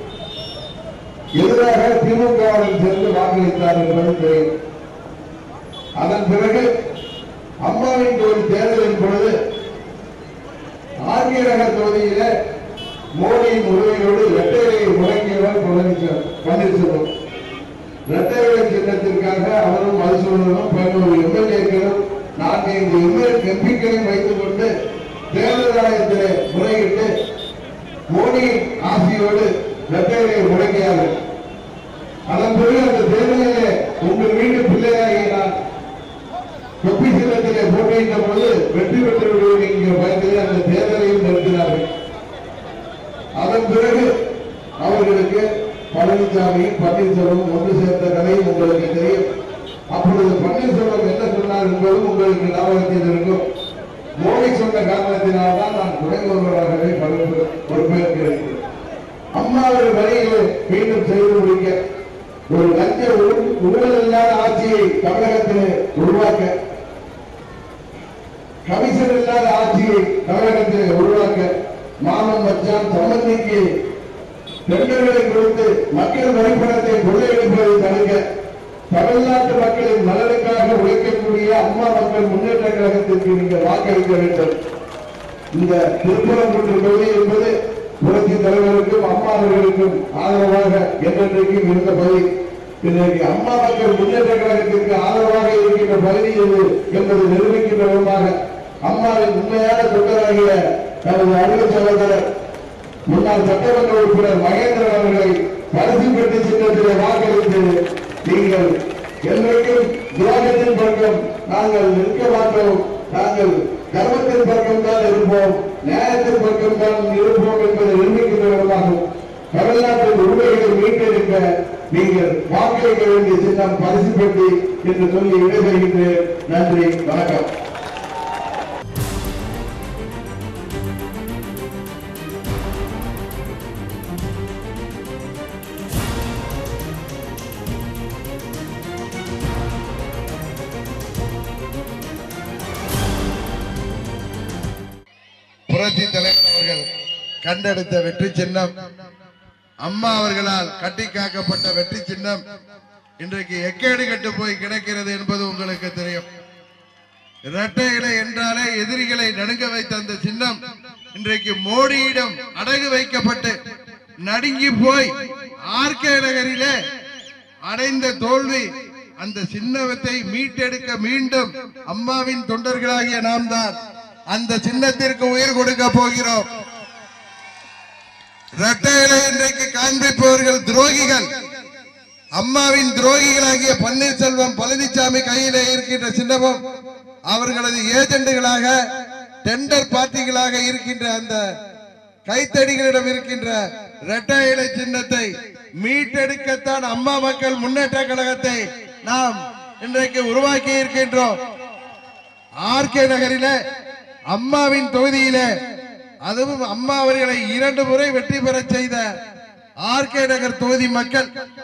எதிராக திமுகவுடன் சேர்ந்து வாக்களித்தார் என்பது தெரியும் அதன் பிறகு அம்மாவின் ஒரு தேர்தலின் பொழுது ஆர்கே நகர் தொகுதியில மோடியின் உதவியோடு இரட்டையை முடங்கியவர் பழனிசாமி பன்னீர்செல்வம் இரட்டையிலை சின்னத்திற்காக அவரும் மதுசூதனும் பதினோரு எம்எல்ஏக்களும் நான்கைந்து எம்எல் எம்பிக்களையும் வைத்துக் கொண்டு தேர்தல் ஆணையத்திலே முறையிட்டு மோடியின் ஆசையோடு இரட்டையிலை முடங்கியார்கள் அதன் பிறகு அந்த தேர்தலிலே உங்கள் வீட்டு பிள்ளையாகிய நான் தொப்பி சின்னத்திலே போட்டியிட்ட போது வெற்றி பெற்று விடுவது என்கிற பயத்தில் அந்த தேர்தலையும் நிறுத்தினார்கள் அதன் பிறகு அவர்களுக்கு பழனிசாமி பன்னீர்செல்வம் ஒன்று சேர்ந்த கதையும் உங்களுக்கு தெரியும் அப்பொழுது பன்னீர்செல்வம் என்ன சொன்னார் என்பதும் உங்களுக்கு ஞாபகத்தில் இருக்கும் மோடி சொன்ன காரணத்தினால்தான் நான் துணை முதல்வராகவே பதவி பொறுப்பேற்கிறேன் அம்மாவின் வழியை மீண்டும் செய்து முடிக்க ஒரு லஞ்ச ஊழல் ஊழல் இல்லாத ஆட்சியை தமிழகத்திலே உருவாக்க கமிஷன் இல்லாத ஆட்சியை தமிழகத்திலே உருவாக்க மாமன் மச்சான் சம்பந்திக்கு டெண்டர்களை கொடுத்து மக்கள் வரிப்பணத்தை கொள்ளையடிப்பதை தடுக்க தமிழ்நாட்டு மக்களின் நலனுக்காக உழைக்கக்கூடிய அம்மா மக்கள் முன்னேற்ற கழகத்திற்கு நீங்கள் வாக்களிக்க வேண்டும் இந்த திருப்பரங்குன்ற தொகுதி என்பது புரட்சி தலைவருக்கும் அம்மா அவர்களுக்கும் ஆதரவாக என்றென்றைக்கும் இருந்த பகுதி இன்றைக்கு அம்மா மக்கள் முன்னேற்ற கழகத்திற்கு ஆதரவாக இருக்கின்ற பகுதி இது என்பதை நிரூபிக்கின்ற விதமாக அம்மாவின் உண்மையான தொண்டராகிய நமது அருக சகோதரர் முன்னாள் சட்டமன்ற உறுப்பினர் மகேந்திரன் அவர்களை பரிசு பெற்று சின்னத்திலே வாக்களித்து நீங்கள் என்றைக்கும் துரோகத்தின் பக்கம் நாங்கள் நிற்க மாட்டோம் நாங்கள் தர்மத்தின் பக்கம் செல்வோம் நியாயத்தின் பக்கம் தான் இருப்போம் என்பதை நிரூபிக்கின்ற விதமாகும் தமிழ்நாட்டின் உரிமைகளை மீட்டெடுக்க நீங்கள் வாக்களிக்க வேண்டிய சின்னம் பரிசு பெட்டி என்று சொல்லி விடைபெறுகின்றேன் நன்றி வணக்கம் புரட்சி தலைவர் அவர்கள் கண்டெடுத்த வெற்றி சின்னம் அம்மா அவர்களால் கட்டி காக்கப்பட்ட வெற்றி சின்னம் இன்றைக்கு எக்கேடு கட்டு போய் கிடக்கிறது என்பது உங்களுக்கு தெரியும் இரட்டை இலை என்றாலே எதிரிகளை நடுங்க வைத்த அந்த சின்னம் இன்றைக்கு மோடியிடம் அடகு வைக்கப்பட்டு நடுங்கி போய் ஆர்கே நகரிலே அடைந்த தோல்வி அந்த சின்னத்தை மீட்டெடுக்க மீண்டும் அம்மாவின் தொண்டர்களாகிய நாம் தான் அந்த சின்னத்திற்கு உயிர் கொடுக்க போகிறோம் இரட்டையிலை இன்றைக்கு காண்பிப்பவர்கள் துரோகிகள் அம்மாவின் துரோகிகளாகிய பன்னீர்செல்வம் பழனிசாமி கையிலே இருக்கின்ற சின்னமும் அவர்களது ஏஜெண்டுகளாக டெண்டர் பார்ட்டிகளாக இருக்கின்ற அந்த கைத்தடிகளிடம் இருக்கின்ற இரட்டை இலை சின்னத்தை மீட்டெடுக்கத்தான் அம்மா மக்கள் முன்னேற்ற கழகத்தை நாம் இன்றைக்கு உருவாக்கி இருக்கின்றோம் ஆர்கே நகரிலே அம்மாவின் தொகுதியிலே அதுவும் அம்மா அவர்களை இரண்டு முறை வெற்றி பெறச் செய்த ஆர்கே நகர் தொகுதி மக்கள்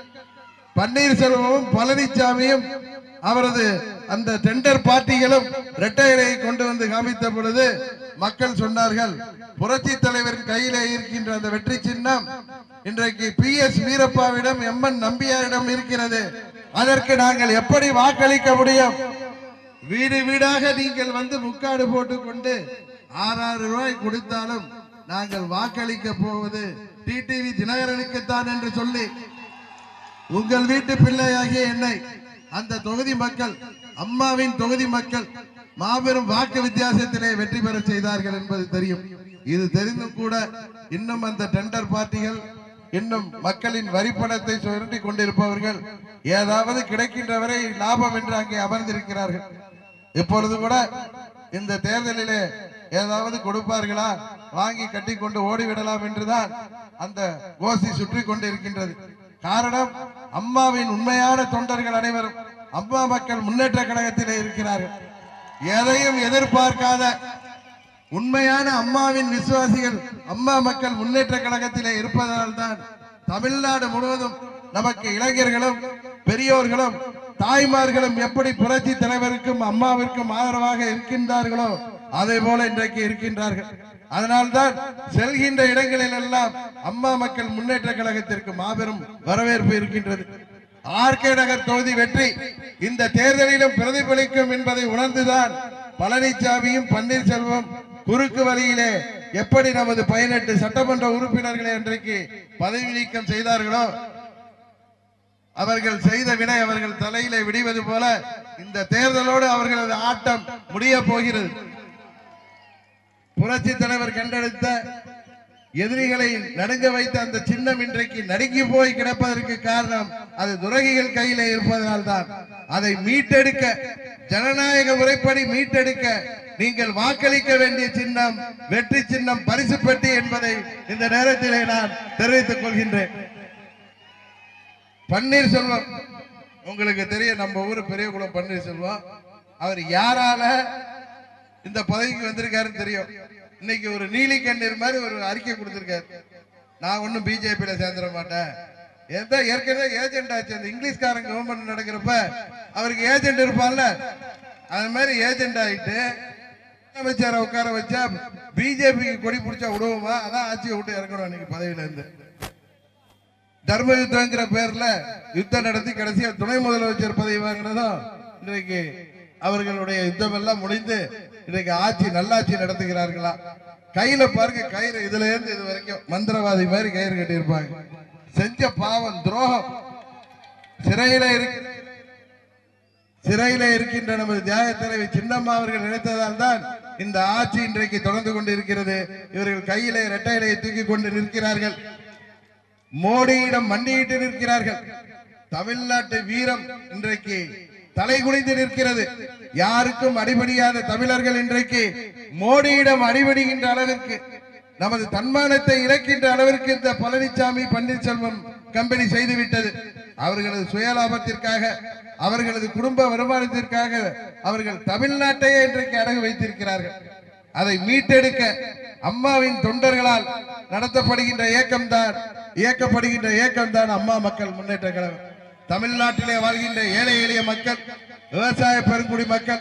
பன்னீர்செல்வமும் பழனிசாமியும் அவரது அந்த டெண்டர் பார்ட்டிகளும் இரட்டையரை கொண்டு வந்து காமித்த பொழுது மக்கள் சொன்னார்கள் புரட்சி தலைவரின் கையிலே இருக்கின்ற அந்த வெற்றி சின்னம் இன்றைக்கு பி எஸ் வீரப்பாவிடம் எம் என் நம்பியாரிடம் இருக்கிறது அதற்கு நாங்கள் எப்படி வாக்களிக்க முடியும் வீடு வீடாக நீங்கள் வந்து முக்காடு போட்டுக் கொண்டு ஆறாயிரம் ரூபாய் கொடுத்தாலும் நாங்கள் வாக்களிக்க போவது டிடிவி தினகரனுக்குத்தான் என்று சொல்லி உங்கள் வீட்டு பிள்ளையாகிய என்னை அந்த தொகுதி மக்கள் அம்மாவின் தொகுதி மக்கள் மாபெரும் வாக்கு வித்தியாசத்திலே வெற்றி பெற செய்தார்கள் என்பது தெரியும் இது தெரிந்தும் கூட இன்னும் அந்த டெண்டர் பார்ட்டிகள் இன்னும் மக்களின் வரிப்பணத்தை சுரண்டி கொண்டிருப்பவர்கள் ஏதாவது கிடைக்கின்ற வரை லாபம் என்று அங்கே அமர்ந்திருக்கிறார்கள் இப்பொழுது கூட இந்த தேர்தலிலே ஏதாவது கொடுப்பார்களா வாங்கி கட்டி கொண்டு ஓடிவிடலாம் என்றுதான் அந்த கோஷி சுற்றி கொண்டிருக்கின்றது காரணம் அம்மாவின் உண்மையான தொண்டர்கள் அனைவரும் அம்மா மக்கள் முன்னேற்ற கழகத்திலே இருக்கிறார்கள் எதையும் எதிர்பார்க்காத உண்மையான அம்மாவின் விசுவாசிகள் அம்மா மக்கள் முன்னேற்ற கழகத்திலே இருப்பதால் தான் தமிழ்நாடு முழுவதும் நமக்கு இளைஞர்களும் பெரியோர்களும் தாய்மார்களும் எப்படி புரட்சி தலைவருக்கும் அம்மாவிற்கும் ஆதரவாக இருக்கின்றார்களோ அதே போல இன்றைக்கு இருக்கின்றார்கள் அதனால்தான் செல்கின்ற இடங்களில் எல்லாம் அம்மா மக்கள் முன்னேற்ற கழகத்திற்கு மாபெரும் வரவேற்பு இருக்கின்றது ஆர்கே நகர் தொகுதி வெற்றி இந்த தேர்தலிலும் பிரதிபலிக்கும் என்பதை உணர்ந்துதான் பழனிசாமியும் பன்னீர்செல்வம் குறுக்கு வழியிலே எப்படி நமது பதினெட்டு சட்டமன்ற உறுப்பினர்களை அன்றைக்கு பதவி நீக்கம் செய்தார்களோ அவர்கள் செய்த வினை அவர்கள் தலையிலே விடிவது போல இந்த தேர்தலோடு அவர்களது ஆட்டம் முடிய போகிறது புரட்சி தலைவர் கண்டெடுத்த எதிரிகளை நடுங்க வைத்த அந்த சின்னம் இன்றைக்கு நடுங்கி போய் கிடப்பதற்கு காரணம் அது துரோகிகள் கையிலே இருப்பதனால் தான் அதை மீட்டெடுக்க ஜனநாயக முறைப்படி மீட்டெடுக்க நீங்கள் வாக்களிக்க வேண்டிய சின்னம் வெற்றி சின்னம் பரிசு பெட்டி என்பதை இந்த நேரத்திலே நான் தெரிவித்துக் கொள்கின்றேன் பன்னீர்செல்வம் உங்களுக்கு தெரியும் நம்ம ஊரு பெரியகுளம் பன்னீர்செல்வம் அவர் யாரால இந்த பதவிக்கு வந்திருக்காருன்னு தெரியும் இன்னைக்கு ஒரு நீலி கண்ணீர் மாதிரி ஒரு அறிக்கை கொடுத்திருக்காரு நான் ஒன்னும் பிஜேபியில சேர்ந்துட மாட்டேன் எந்த ஏற்கனவே ஏஜென்ட் ஆச்சு அந்த இங்கிலீஷ்காரன் கவர்மெண்ட் நடக்கிறப்ப அவருக்கு ஏஜென்ட் இருப்பான்ல அது மாதிரி ஏஜென்ட் ஆயிட்டு அமைச்சரை உட்கார வச்சா பிஜேபிக்கு கொடி பிடிச்சா விடுவோமா அதான் ஆட்சியை விட்டு இறக்கணும் அன்னைக்கு பதவியில இருந்து தர்ம யுத்தங்கிற பேர்ல யுத்தம் நடத்தி கடைசியா துணை முதலமைச்சர் பதவி வாங்கினதும் இன்றைக்கு அவர்களுடைய யுத்தம் எல்லாம் முடிந்து இன்றைக்கு ஆட்சி நல்லாட்சி நடத்துகிறார்களா கையில பாருங்க கயிறு இதுல இருந்து இது வரைக்கும் மந்திரவாதி மாதிரி கயிறு கட்டி இருப்பாங்க செஞ்ச பாவம் துரோகம் சிறையில இருக்கு சிறையில இருக்கின்ற நமது தியாக தலைவி சின்னம்மா அவர்கள் நினைத்ததால் தான் இந்த ஆட்சி இன்றைக்கு தொடர்ந்து கொண்டிருக்கிறது இவர்கள் கையிலே இரட்டையிலையை தூக்கி கொண்டு நிற்கிறார்கள் மோடியிடம் மண்டியிட்டு நிற்கிறார்கள் தமிழ்நாட்டு வீரம் இன்றைக்கு தலைகுனிந்து நிற்கிறது யாருக்கும் அடிபணியாத தமிழர்கள் இன்றைக்கு மோடியிடம் அடிபணிகின்ற அளவிற்கு நமது தன்மானத்தை இறக்கின்ற அளவிற்கு இந்த பழனிசாமி பன்னீர்செல்வம் கம்பெனி செய்துவிட்டது அவர்களது சுயலாபத்திற்காக அவர்களது குடும்ப வருமானத்திற்காக அவர்கள் தமிழ்நாட்டையே இன்றைக்கு அடகு வைத்திருக்கிறார்கள் அதை மீட்டெடுக்க அம்மாவின் தொண்டர்களால் நடத்தப்படுகின்ற இயக்கம்தான் இயக்கப்படுகின்ற இயக்கம்தான் அம்மா மக்கள் முன்னேற்ற கழகம் தமிழ்நாட்டிலே வாழ்கின்ற ஏழை எளிய மக்கள் விவசாய பெருங்குடி மக்கள்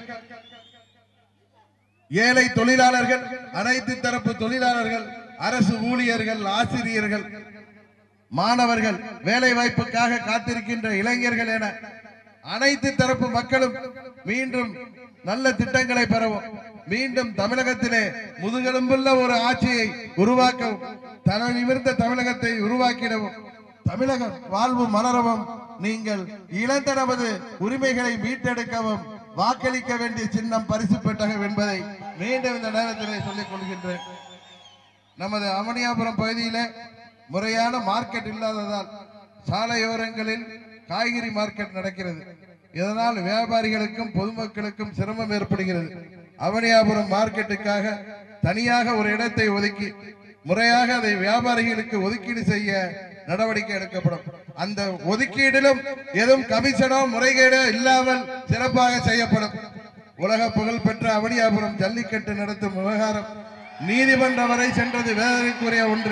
ஏழை தொழிலாளர்கள் அனைத்து தரப்பு தொழிலாளர்கள் அரசு ஊழியர்கள் ஆசிரியர்கள் மாணவர்கள் வேலை வாய்ப்புக்காக காத்திருக்கின்ற இளைஞர்கள் என அனைத்து தரப்பு மக்களும் மீண்டும் நல்ல திட்டங்களை பெறவும் மீண்டும் தமிழகத்திலே முதுகெலும்புள்ள ஒரு ஆட்சியை உருவாக்கவும் தலை நிமிர்ந்த தமிழகத்தை உருவாக்கிடவும் தமிழகம் வாழ்வு மலரவும் நீங்கள் இழந்த நமது உரிமைகளை மீட்டெடுக்கவும் வாக்களிக்க வேண்டிய சின்னம் பரிசு பெட்டகம் என்பதை மீண்டும் இந்த நேரத்திலே சொல்லிக் கொள்கின்றேன் நமது அமனியாபுரம் பகுதியிலே முறையான மார்க்கெட் இல்லாததால் சாலையோரங்களில் காய்கறி மார்க்கெட் நடக்கிறது இதனால் வியாபாரிகளுக்கும் பொதுமக்களுக்கும் சிரமம் ஏற்படுகிறது அவனியாபுரம் மார்க்கெட்டுக்காக தனியாக ஒரு இடத்தை ஒதுக்கி முறையாக அதை வியாபாரிகளுக்கு ஒதுக்கீடு செய்ய நடவடிக்கை எடுக்கப்படும் அந்த ஒதுக்கீடிலும் எதுவும் கமிஷனோ முறைகேடோ இல்லாமல் சிறப்பாக செய்யப்படும் உலக புகழ் பெற்ற அவனியாபுரம் ஜல்லிக்கட்டு நடத்தும் விவகாரம் நீதிமன்றம் வரை சென்றது வேதனைக்குரிய ஒன்று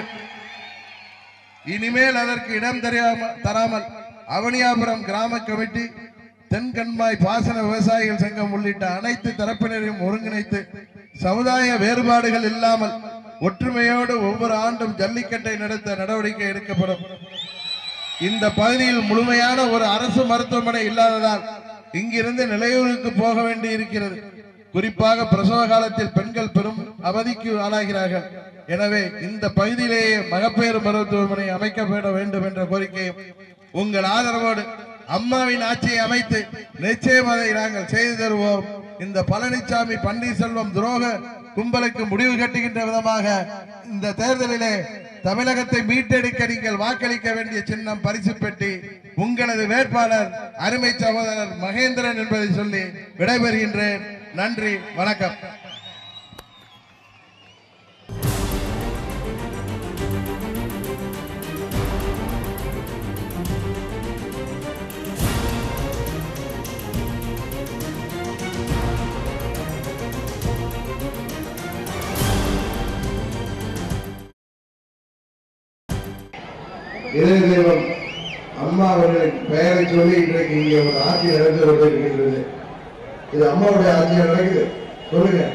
இனிமேல் அதற்கு இடம் தெரியாம தராமல் அவனியாபுரம் கிராம கமிட்டி தென்கண்மாய் பாசன விவசாயிகள் சங்கம் உள்ளிட்ட அனைத்து தரப்பினரையும் ஒருங்கிணைத்து சமுதாய வேறுபாடுகள் இல்லாமல் ஒற்றுமையோடு ஒவ்வொரு ஆண்டும் ஜல்லிக்கட்டை நடத்த நடவடிக்கை எடுக்கப்படும் இந்த பகுதியில் முழுமையான ஒரு அரசு மருத்துவமனை இல்லாததால் இங்கிருந்து நிலையூருக்கு போக வேண்டி இருக்கிறது குறிப்பாக பிரசவ காலத்தில் பெண்கள் பெரும் அவதிக்கு ஆளாகிறார்கள் எனவே இந்த பகுதியிலேயே மகப்பேறு மருத்துவமனை அமைக்கப்பட வேண்டும் என்ற கோரிக்கையும் உங்கள் ஆதரவோடு அம்மாவின் ஆட்சியை அமைத்து நிச்சயம் அதை நாங்கள் செய்து தருவோம் இந்த பழனிசாமி பன்னீர்செல்வம் துரோக கும்பலுக்கு முடிவு கட்டுகின்ற விதமாக இந்த தேர்தலிலே தமிழகத்தை மீட்டெடுக்க நீங்கள் வாக்களிக்க வேண்டிய சின்னம் பரிசு பெட்டி உங்களது வேட்பாளர் அருமை சகோதரர் மகேந்திரன் என்பதை சொல்லி விடைபெறுகின்றேன் நன்றி வணக்கம் இதய தெய்வம் அம்மா அவர்களின் பெயரை சொல்லி இன்றைக்கு இங்கே ஒரு ஆட்சி நடந்து கொண்டிருக்கின்றது இது அம்மாவுடைய ஆட்சியா நடக்குது சொல்லுங்க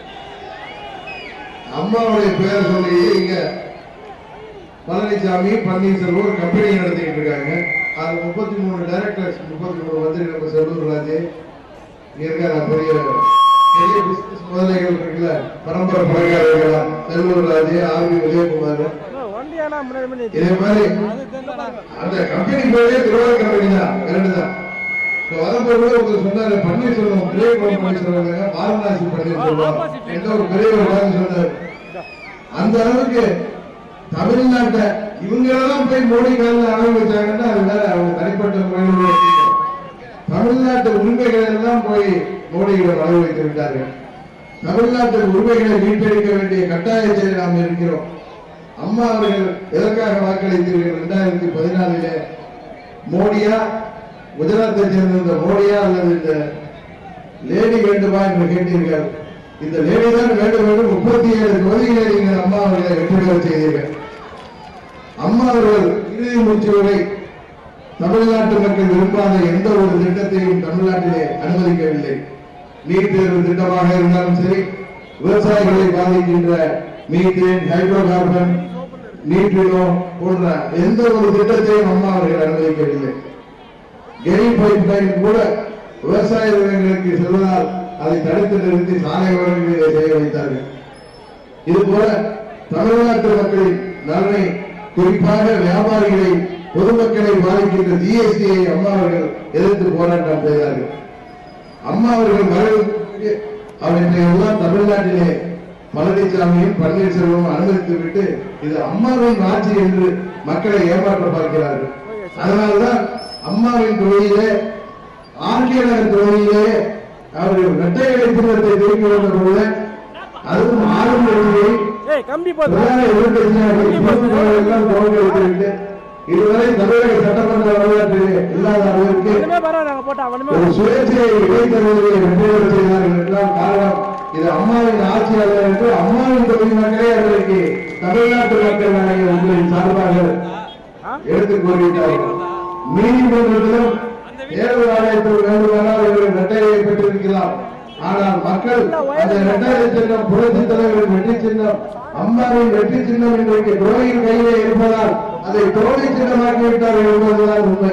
அம்மாவுடைய பெயரை சொல்லி இங்க பழனிசாமி பன்னீர்செல்வம் ஒரு கம்பெனி நடத்திட்டு இருக்காங்க அது முப்பத்தி மூணு டைரக்டர்ஸ் முப்பத்தி மூணு மந்திரி நம்ம செல்லூர் ராஜே இங்க இருக்காங்க பெரிய பெரிய பிசினஸ் முதலைகள் இருக்குல்ல பரம்பரை பணக்காரர்கள் செல்லூர் ராஜே ஆர் வி உதயகுமார் இதே மாதிரி அந்த கம்பெனி பேரே திருவாரூர் கம்பெனி தான் கரெக்ட் தான் So, வரும்போது கூட ஒருத்தர் சொன்னாரு பன்னீர்செல்வம் பிளே பண்ணி சொல்றாங்க வாரணாசி பன்னீர்செல்வம் என்ற ஒரு பெரிய ஒரு வார்த்தை சொன்னாரு அந்த அளவுக்கு தமிழ்நாட்டை இவங்க எல்லாம் போய் மோடி காலில் அனுபவிச்சாங்கன்னா அது வேற அவங்க தனிப்பட்ட முறையில் தமிழ்நாட்டு உரிமைகளை எல்லாம் போய் மோடியிடம் அனுபவித்து விட்டார்கள் தமிழ்நாட்டு உரிமைகளை மீட்டெடுக்க வேண்டிய கட்டாயத்தில் நாம் இருக்கிறோம் அம்மா அவர்கள் எதற்காக வாக்களித்தீர்கள் இரண்டாயிரத்தி பதினாலிலே மோடியா குஜராத்தை சேர்ந்த இந்த மோடியா அல்லது இந்த லேடி வேண்டுமா என்று கேட்டீர்கள் இந்த லேடி தான் வேண்டும் என்று முப்பத்தி ஏழு தொகுதிகளை நீங்கள் அம்மா அவர்களை வெற்றி பெற செய்தீர்கள் அம்மா அவர்கள் இறுதி மூச்சு வரை தமிழ்நாட்டு மக்கள் விரும்பாத எந்த ஒரு திட்டத்தையும் தமிழ்நாட்டிலே அனுமதிக்கவில்லை நீட் தேர்வு திட்டமாக இருந்தாலும் சரி விவசாயிகளை பாதிக்கின்ற மீத்தேன் ஹைட்ரோ கார்பன் நீட்டினோ போன்ற எந்த ஒரு திட்டத்தையும் அம்மா அவர்கள் அனுமதிக்கவில்லை கெரி பைப் லைன் கூட விவசாய நிலங்களுக்கு செல்வதால் அதை தடுத்து நிறுத்தி சாலை ஓரங்களிலே செய்ய வைத்தார்கள் இது போல தமிழ்நாட்டு மக்களின் நலனை குறிப்பாக வியாபாரிகளை பொதுமக்களை பாதிக்கின்ற ஜிஎஸ்டியை அம்மா அவர்கள் எதிர்த்து போராட்டம் செய்தார்கள் அம்மா அவர்கள் மறைவுக்கு அவற்றை எல்லாம் தமிழ்நாட்டிலே பழனிசாமியும் பன்னீர்செல்வமும் அனுமதித்து விட்டு இது அம்மாவின் ஆட்சி என்று மக்களை ஏமாற்ற பார்க்கிறார்கள் அதனால்தான் அம்மாவின் தொழிலே ஆர்கே நகர் தொகுதியிலே அவர்கள் இரட்டை இலை சின்னத்தை தூக்கி வந்த போது அதுவும் ஆளும் கட்சியை பிரதான எதிர்க்கட்சியாக எல்லாம் தோற்கடித்துவிட்டு இதுவரை தமிழக சட்டமன்ற வரலாற்றிலே இல்லாத அளவிற்கு ஒரு சுயேட்சையை இடைத்தரவுகளை வெற்றி பெற செய்தார்கள் என்றால் காரணம் இது அம்மாவின் ஆட்சியாளர் என்று அம்மாவின் தொகுதி மக்களே அன்றைக்கு தமிழ்நாட்டு மக்கள் நாயகர் உங்களின் சார்பாக எடுத்துக் கூறிவிட்டார்கள் நீதிமன்றத்திலும் தேர்தல் ஆணையத்தில் வேண்டுமானால் இவர்கள் இரட்டையை பெற்றிருக்கலாம் ஆனால் மக்கள் அந்த இரட்டையை சின்னம் புரட்சி தலைவரின் வெற்றி சின்னம் அம்மாவின் வெற்றி சின்னம் இன்றைக்கு துரோகியின் கையிலே இருப்பதால் அதை தோல்வி சின்னமாக்கி விட்டார்கள் என்பதுதான் உண்மை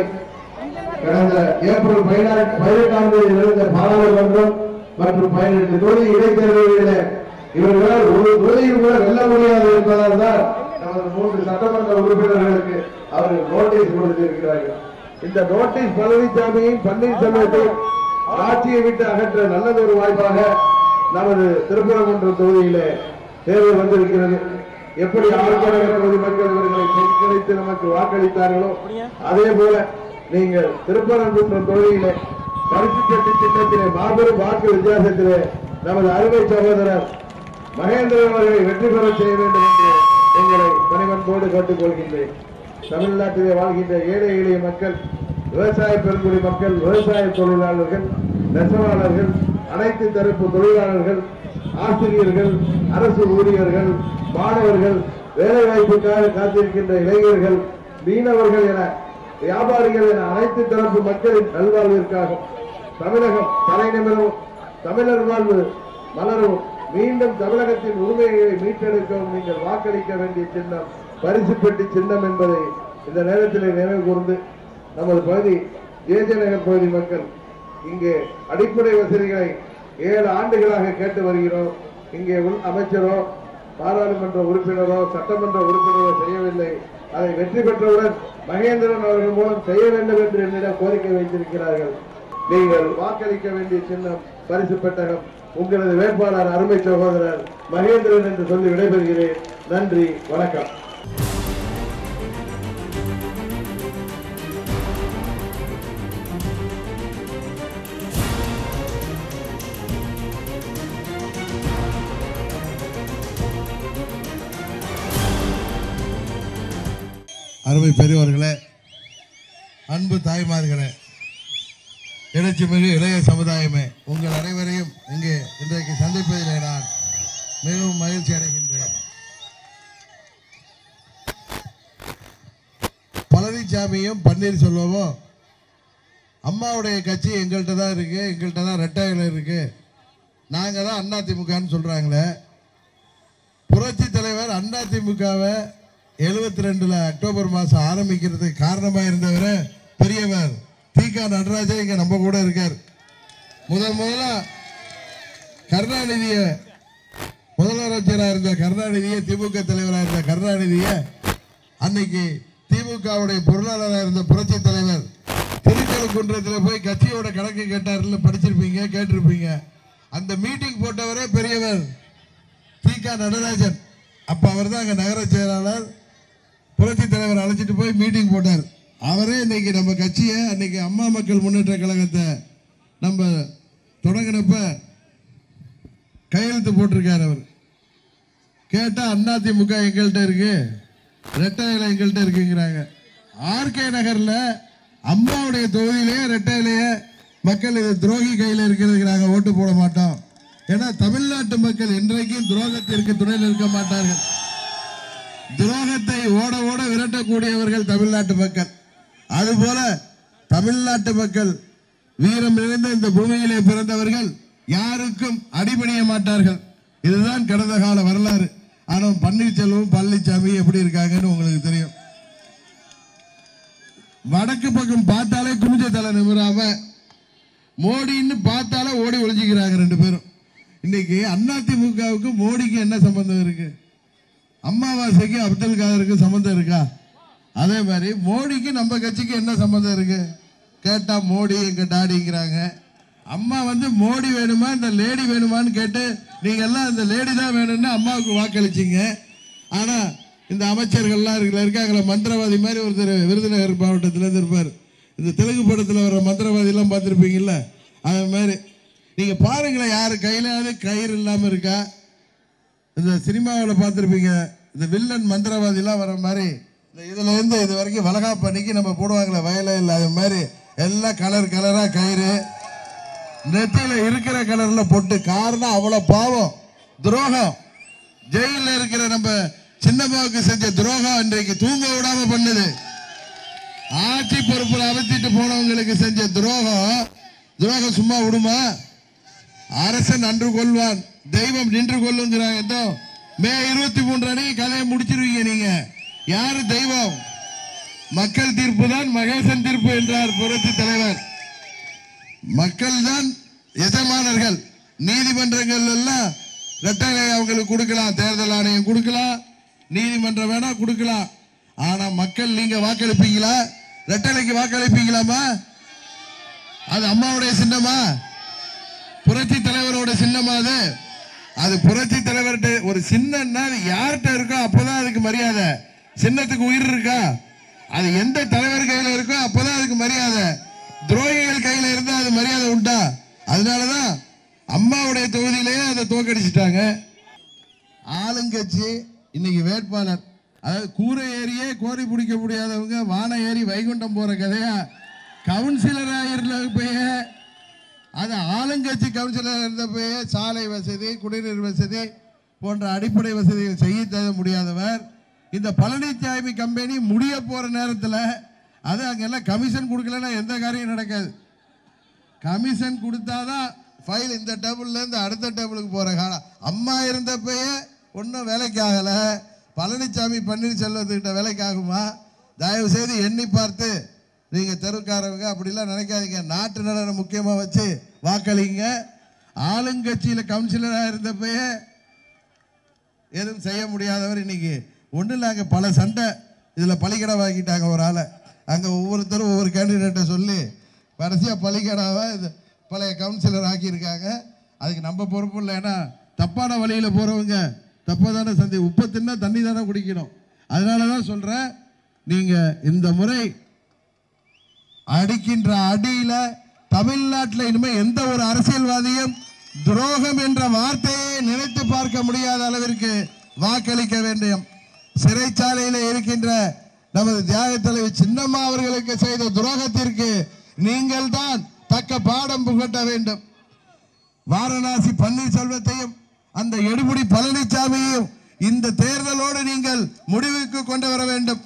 கடந்த ஏப்ரல் பதினாறு பதினெட்டாம் தேதி நடந்த பாராளுமன்றம் மற்றும் பதினெட்டு தொகுதி இடைத்தேர்தல்களில் இவர்களால் ஒரு தொகுதியில் கூட வெல்ல முடியாது என்பதால் தான் நமது மூன்று சட்டமன்ற உறுப்பினர்களுக்கு அவர்கள் நோட்டீஸ் கொடுத்திருக்கிறார்கள் இந்த நோட்டீஸ் பழனிசாமியும் பன்னீர்செல்வத்தையும் ஆட்சியை விட்டு அகற்ற நல்லதொரு வாய்ப்பாக நமது திருப்பரங்குன்றம் தொகுதியிலே தேர்தல் வந்திருக்கிறது எப்படி ஆர்கனக தொகுதி மக்கள் இவர்களை கண்காணித்து நமக்கு வாக்களித்தார்களோ அதே போல நீங்கள் திருப்பரங்குன்றம் தொகுதியிலே பரிசு பெட்டி சின்னத்திலே மாபெரும் வாக்கு வித்தியாசத்திலே நமது அருமை சகோதரர் மகேந்திரன் அவர்களை வெற்றி பெற செய்ய வேண்டும் என்று எங்களை பணிவன்போடு கேட்டுக்கொள்கின்றேன் தமிழ்நாட்டிலே வாழ்கின்ற ஏழை எளிய மக்கள் விவசாய பெருங்குடி மக்கள் விவசாய தொழிலாளர்கள் நெசவாளர்கள் அனைத்து தரப்பு தொழிலாளர்கள் ஆசிரியர்கள் அரசு ஊழியர்கள் மாணவர்கள் வேலை வாய்ப்புக்காக காத்திருக்கின்ற இளைஞர்கள் மீனவர்கள் என வியாபாரிகள் என அனைத்து தரப்பு மக்களின் நல்வாழ்விற்காகவும் தமிழகம் தலைநிமிரவும் தமிழர் வாழ்வு மலரவும் மீண்டும் தமிழகத்தின் உரிமைகளை மீட்டெடுக்கவும் நீங்கள் வாக்களிக்க வேண்டிய சின்னம் பரிசு பெட்டி சின்னம் என்பதை இந்த நேரத்தில் நினைவு கூர்ந்து நமது பகுதி ஜேஜே நகர் பகுதி மக்கள் இங்கே அடிப்படை வசதிகளை ஏழு ஆண்டுகளாக கேட்டு வருகிறோம் இங்கே உள் அமைச்சரோ பாராளுமன்ற உறுப்பினரோ சட்டமன்ற உறுப்பினரோ செய்யவில்லை அதை வெற்றி பெற்றவுடன் மகேந்திரன் அவர்கள் மூலம் செய்ய வேண்டும் என்று என்னிடம் கோரிக்கை வைத்திருக்கிறார்கள் நீங்கள் வாக்களிக்க வேண்டிய சின்னம் பரிசு பெட்டகம் உங்களது வேட்பாளர் அருமை சகோதரர் மகேந்திரன் என்று சொல்லி விடைபெறுகிறேன் நன்றி வணக்கம் அருமை பெரியவர்களே அன்பு தாய்மார்களே இணைச்சி மிகு இளைய சமுதாயமே உங்கள் அனைவரையும் இங்கே இன்றைக்கு சந்திப்பதிலே நான் மிகவும் மகிழ்ச்சி அடைகின்றேன் பழனிசாமியும் பன்னீர்செல்வமும் அம்மாவுடைய கட்சி எங்கள்கிட்ட தான் இருக்கு எங்கள்கிட்ட தான் ரெட்டாயில இருக்கு நாங்க தான் அதிமுகன்னு சொல்றாங்களே புரட்சி தலைவர் அதிமுகவை எழுபத்தி ரெண்டுல அக்டோபர் மாசம் ஆரம்பிக்கிறதுக்கு காரணமா இருந்தவர் பெரியவர் தீகா நடராஜன் இங்க நம்ம கூட இருக்கார் முதல் முதல்ல கருணாநிதிய முதலமைச்சராக இருந்த கருணாநிதியை திமுக தலைவராக இருந்த கருணாநிதியை அன்னைக்கு திமுகவுடைய பொருளாளராக இருந்த புரட்சி தலைவர் திருக்கழுக்குன்றத்தில் போய் கட்சியோட கணக்கு கேட்டார்ல படிச்சிருப்பீங்க கேட்டிருப்பீங்க அந்த மீட்டிங் போட்டவரே பெரியவர் தீகா நடராஜன் அப்ப அவர் தான் அங்க நகர செயலாளர் புரட்சி தலைவர் அழைச்சிட்டு போய் மீட்டிங் போட்டார் அவரே இன்னைக்கு நம்ம கட்சியை அன்னைக்கு அம்மா மக்கள் முன்னேற்ற கழகத்தை நம்ம தொடங்கினப்ப கையெழுத்து போட்டிருக்காரு அவர் கேட்டா அதிமுக எங்கள்கிட்ட இருக்கு ரெட்டை இலை எங்கள்கிட்ட இருக்குங்கிறாங்க ஆர்கே நகர்ல அம்மாவுடைய தொகுதியிலேயே ரெட்டை இலையே மக்கள் இது துரோகி கையில் இருக்கிறதுக்கு நாங்கள் ஓட்டு போட மாட்டோம் ஏன்னா தமிழ்நாட்டு மக்கள் என்றைக்கும் துரோகத்திற்கு துணை நிற்க மாட்டார்கள் துரோகத்தை ஓட ஓட விரட்டக்கூடியவர்கள் தமிழ்நாட்டு மக்கள் அதுபோல தமிழ்நாட்டு மக்கள் வீரம் நிறைந்த இந்த பூமியிலே பிறந்தவர்கள் யாருக்கும் அடிபணிய மாட்டார்கள் இதுதான் கடந்த கால வரலாறு ஆனால் பன்னீர்செல்வம் பழனிசாமி எப்படி இருக்காங்கன்னு உங்களுக்கு தெரியும் வடக்கு பக்கம் பார்த்தாலே குமிஞ்ச தலை நிமிராம மோடின்னு பார்த்தாலே ஓடி ஒளிஞ்சுக்கிறாங்க ரெண்டு பேரும் இன்னைக்கு அதிமுகவுக்கு மோடிக்கு என்ன சம்பந்தம் இருக்கு அம்மாவாசைக்கு அப்துல் காதருக்கு சம்பந்தம் இருக்கா அதே மாதிரி மோடிக்கு நம்ம கட்சிக்கு என்ன சம்பந்தம் இருக்கு கேட்டா மோடி எங்க டாடிங்கிறாங்க அம்மா வந்து மோடி வேணுமா இந்த லேடி வேணுமான்னு கேட்டு நீங்க எல்லாம் இந்த லேடி தான் வேணும்னு அம்மாவுக்கு வாக்களிச்சீங்க ஆனா இந்த அமைச்சர்கள்லாம் இருக்குல்ல இருக்காங்களே மந்திரவாதி மாதிரி ஒருத்தர் விருதுநகர் மாவட்டத்துல இருந்து இருப்பார் இந்த தெலுங்கு படத்தில் வர மந்திரவாதிலாம் பார்த்துருப்பீங்கல்ல அது மாதிரி நீங்கள் பாருங்களேன் யார் கையிலாவது கயிறு இல்லாமல் இருக்கா இந்த சினிமாவில் பார்த்துருப்பீங்க இந்த வில்லன் மந்திரவாதிலாம் வர மாதிரி இந்த இதுல இருந்து இது வரைக்கும் வளகாப்பண்ணிக்கு நம்ம போடுவாங்களே வயல இல்லை அது மாதிரி எல்லாம் கலர் கலராக கயிறு நெத்தியில இருக்கிற கலர்ல பொட்டு காரணம் அவ்வளவு பாவம் துரோகம் ஜெயில இருக்கிற நம்ம சின்னம்மாவுக்கு செஞ்ச துரோகம் இன்றைக்கு தூங்க விடாம பண்ணுது ஆட்சி பொறுப்புல அமர்த்திட்டு போனவங்களுக்கு செஞ்ச துரோகம் துரோகம் சும்மா விடுமா அரசன் அன்று கொள்வான் தெய்வம் நின்று கொள்ளுங்கிறாங்க ஏதோ மே இருபத்தி மூன்று அன்னைக்கு கதையை முடிச்சிருவீங்க நீங்க யாரு தெய்வம் மக்கள் தீர்ப்பு தான் மகேசன் தீர்ப்பு என்றார் புரட்சி தலைவர் மக்கள் தான் எஜமானர்கள் நீதிமன்றங்கள் எல்லாம் ரெட்டலை அவங்களுக்கு கொடுக்கலாம் தேர்தல் ஆணையம் கொடுக்கலாம் நீதிமன்றம் வேணா கொடுக்கலாம் ஆனா மக்கள் நீங்க வாக்களிப்பீங்களா ரெட்டலைக்கு வாக்களிப்பீங்களாமா அது அம்மாவுடைய சின்னமா புரட்சி தலைவரோட சின்னமா அது அது புரட்சி தலைவர்கிட்ட ஒரு சின்னம்னா அது யார்கிட்ட இருக்கோ அப்பதான் அதுக்கு மரியாதை சின்னத்துக்கு உயிர் இருக்கா அது எந்த தலைவர் கையில இருக்கோ அப்பதான் அதுக்கு மரியாதை துரோகிகள் கையில இருந்தா அது மரியாதை உண்டா அதனாலதான் அம்மாவுடைய தொகுதியிலேயே அதை தோக்கடிச்சிட்டாங்க ஆளுங்கட்சி இன்னைக்கு வேட்பாளர் அதாவது கூரை ஏறியே கோரி பிடிக்க முடியாதவங்க வானம் ஏறி வைகுண்டம் போற கதையா கவுன்சிலர் ஆயிருந்தப்பயே அது ஆளுங்கட்சி கவுன்சிலர் இருந்தப்பயே சாலை வசதி குடிநீர் வசதி போன்ற அடிப்படை வசதிகள் செய்ய தர முடியாதவர் இந்த பழனிசாமி கம்பெனி முடிய போற நேரத்தில் அது அங்கெல்லாம் கமிஷன் கொடுக்கலன்னா எந்த காரியம் நடக்காது கமிஷன் கொடுத்தாதான் ஃபைல் இந்த டேபிள்ல இருந்து அடுத்த டேபிளுக்கு போற காலம் அம்மா இருந்தப்பயே ஒன்றும் வேலைக்கு ஆகல பழனிசாமி பன்னீர்செல்வத்துக்கிட்ட வேலைக்கு ஆகுமா தயவு செய்து எண்ணி பார்த்து நீங்க தெருக்காரவங்க அப்படிலாம் நினைக்காதீங்க நாட்டு நலனை முக்கியமா வச்சு வாக்களிங்க ஆளுங்கட்சியில கவுன்சிலராக இருந்தப்பயே எதுவும் செய்ய முடியாதவர் இன்னைக்கு ஒன்றும் இல்லை அங்கே பல சண்டை இதில் பலிக்கடை வாங்கிட்டாங்க ஒரு ஆளை அங்கே ஒவ்வொருத்தரும் ஒவ்வொரு கேண்டிடேட்டை சொல்லி கடைசியாக பலிக்கடாவை இது பழைய கவுன்சிலர் ஆக்கியிருக்காங்க அதுக்கு நம்ம பொறுப்பு இல்லை ஏன்னா தப்பான வழியில் போகிறவங்க தப்பாக தானே சந்தி உப்பு தின்னா தண்ணி தானே குடிக்கணும் அதனால தான் சொல்கிறேன் நீங்கள் இந்த முறை அடிக்கின்ற அடியில தமிழ்நாட்டில் இனிமே எந்த ஒரு அரசியல்வாதியும் துரோகம் என்ற வார்த்தையை நினைத்து பார்க்க முடியாத அளவிற்கு வாக்களிக்க வேண்டும் சிறைச்சாலையில் இருக்கின்ற நமது தியாக தலைவி சின்னம்மா அவர்களுக்கு செய்த துரோகத்திற்கு நீங்கள் தான் தக்க பாடம் புகட்ட வேண்டும் வாரணாசி பன்னீர்செல்வத்தையும் அந்த எடுமுடி பழனிசாமியையும் இந்த தேர்தலோடு நீங்கள் முடிவுக்கு கொண்டு வர வேண்டும்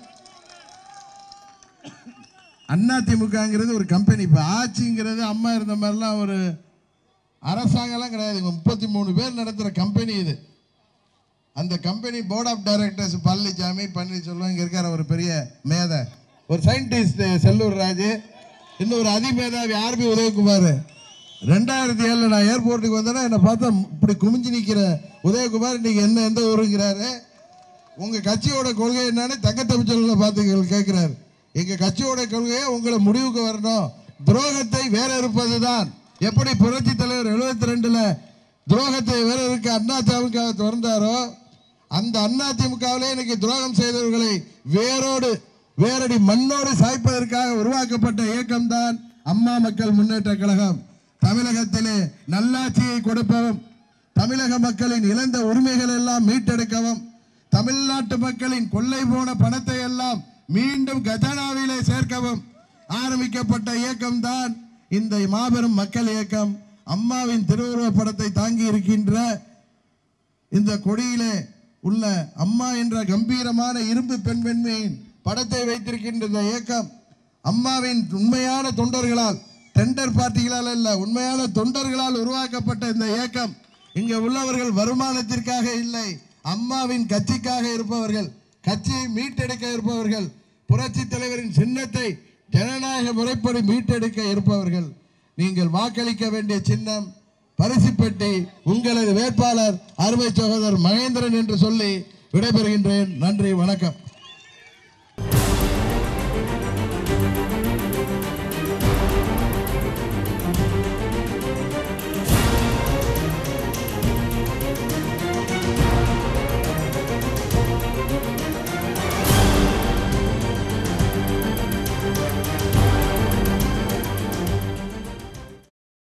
அதிமுகங்கிறது ஒரு கம்பெனி இப்போ ஆட்சிங்கிறது அம்மா இருந்த மாதிரிலாம் ஒரு அரசாங்கம்லாம் கிடையாதுங்க முப்பத்தி மூணு பேர் நடத்துகிற கம்பெனி இது அந்த company board of directors Palaniswami Panneerselvam இங்கே இருக்கிற ஒரு பெரிய மேதை ஒரு சயின்டிஸ்ட் செல்லூர் ராஜு இன்னும் ஒரு அதிமேதாவி ஆர்பி உதயகுமார் ரெண்டாயிரத்தி ஏழில் நான் ஏர்போர்ட்டுக்கு வந்தேன்னா என்னை பார்த்தா இப்படி குமிஞ்சு நிற்கிற உதயகுமார் இன்னைக்கு என்ன எந்த ஊருங்கிறாரு உங்க கட்சியோட கொள்கை என்னன்னு தங்க தமிழ்ச்சொல்ல பார்த்து கேட்கிறாரு எங்க கட்சியோட கொள்கையை உங்களை முடிவுக்கு வரணும் துரோகத்தை வேற இருப்பதுதான் எப்படி புரட்சி தலைவர் எழுபத்தி ரெண்டுல துரோகத்தை வேற இருக்க அண்ணா திமுக திறந்தாரோ அந்த அண்ணா திமுகவிலே இன்னைக்கு துரோகம் செய்தவர்களை வேரோடு வேரடி மண்ணோடு சாய்ப்பதற்காக உருவாக்கப்பட்ட இயக்கம்தான் அம்மா மக்கள் முன்னேற்ற கழகம் தமிழகத்திலே நல்லாட்சியை கொடுப்பவும் தமிழக மக்களின் இழந்த உரிமைகள் எல்லாம் மீட்டெடுக்கவும் தமிழ்நாட்டு மக்களின் கொள்ளை போன பணத்தை எல்லாம் மீண்டும் கஜானாவிலே சேர்க்கவும் ஆரம்பிக்கப்பட்ட இயக்கம்தான் இந்த மாபெரும் மக்கள் இயக்கம் அம்மாவின் திருவுருவப் படத்தை தாங்கி இருக்கின்ற இந்த கொடியிலே உள்ள அம்மா என்ற கம்பீரமான இரும்பு பெண் பெண்மையின் படத்தை வைத்திருக்கின்ற இந்த இயக்கம் அம்மாவின் உண்மையான தொண்டர்களால் டெண்டர் பார்ட்டிகளால் அல்ல உண்மையான தொண்டர்களால் உருவாக்கப்பட்ட இந்த இயக்கம் இங்கே உள்ளவர்கள் வருமானத்திற்காக இல்லை அம்மாவின் கட்சிக்காக இருப்பவர்கள் கட்சியை மீட்டெடுக்க இருப்பவர்கள் புரட்சி தலைவரின் சின்னத்தை ஜனநாயக முறைப்படி மீட்டெடுக்க இருப்பவர்கள் நீங்கள் வாக்களிக்க வேண்டிய சின்னம் பரிசு பெட்டி உங்களது வேட்பாளர் அருமை சகோதரர் மகேந்திரன் என்று சொல்லி விடைபெறுகின்றேன் நன்றி வணக்கம்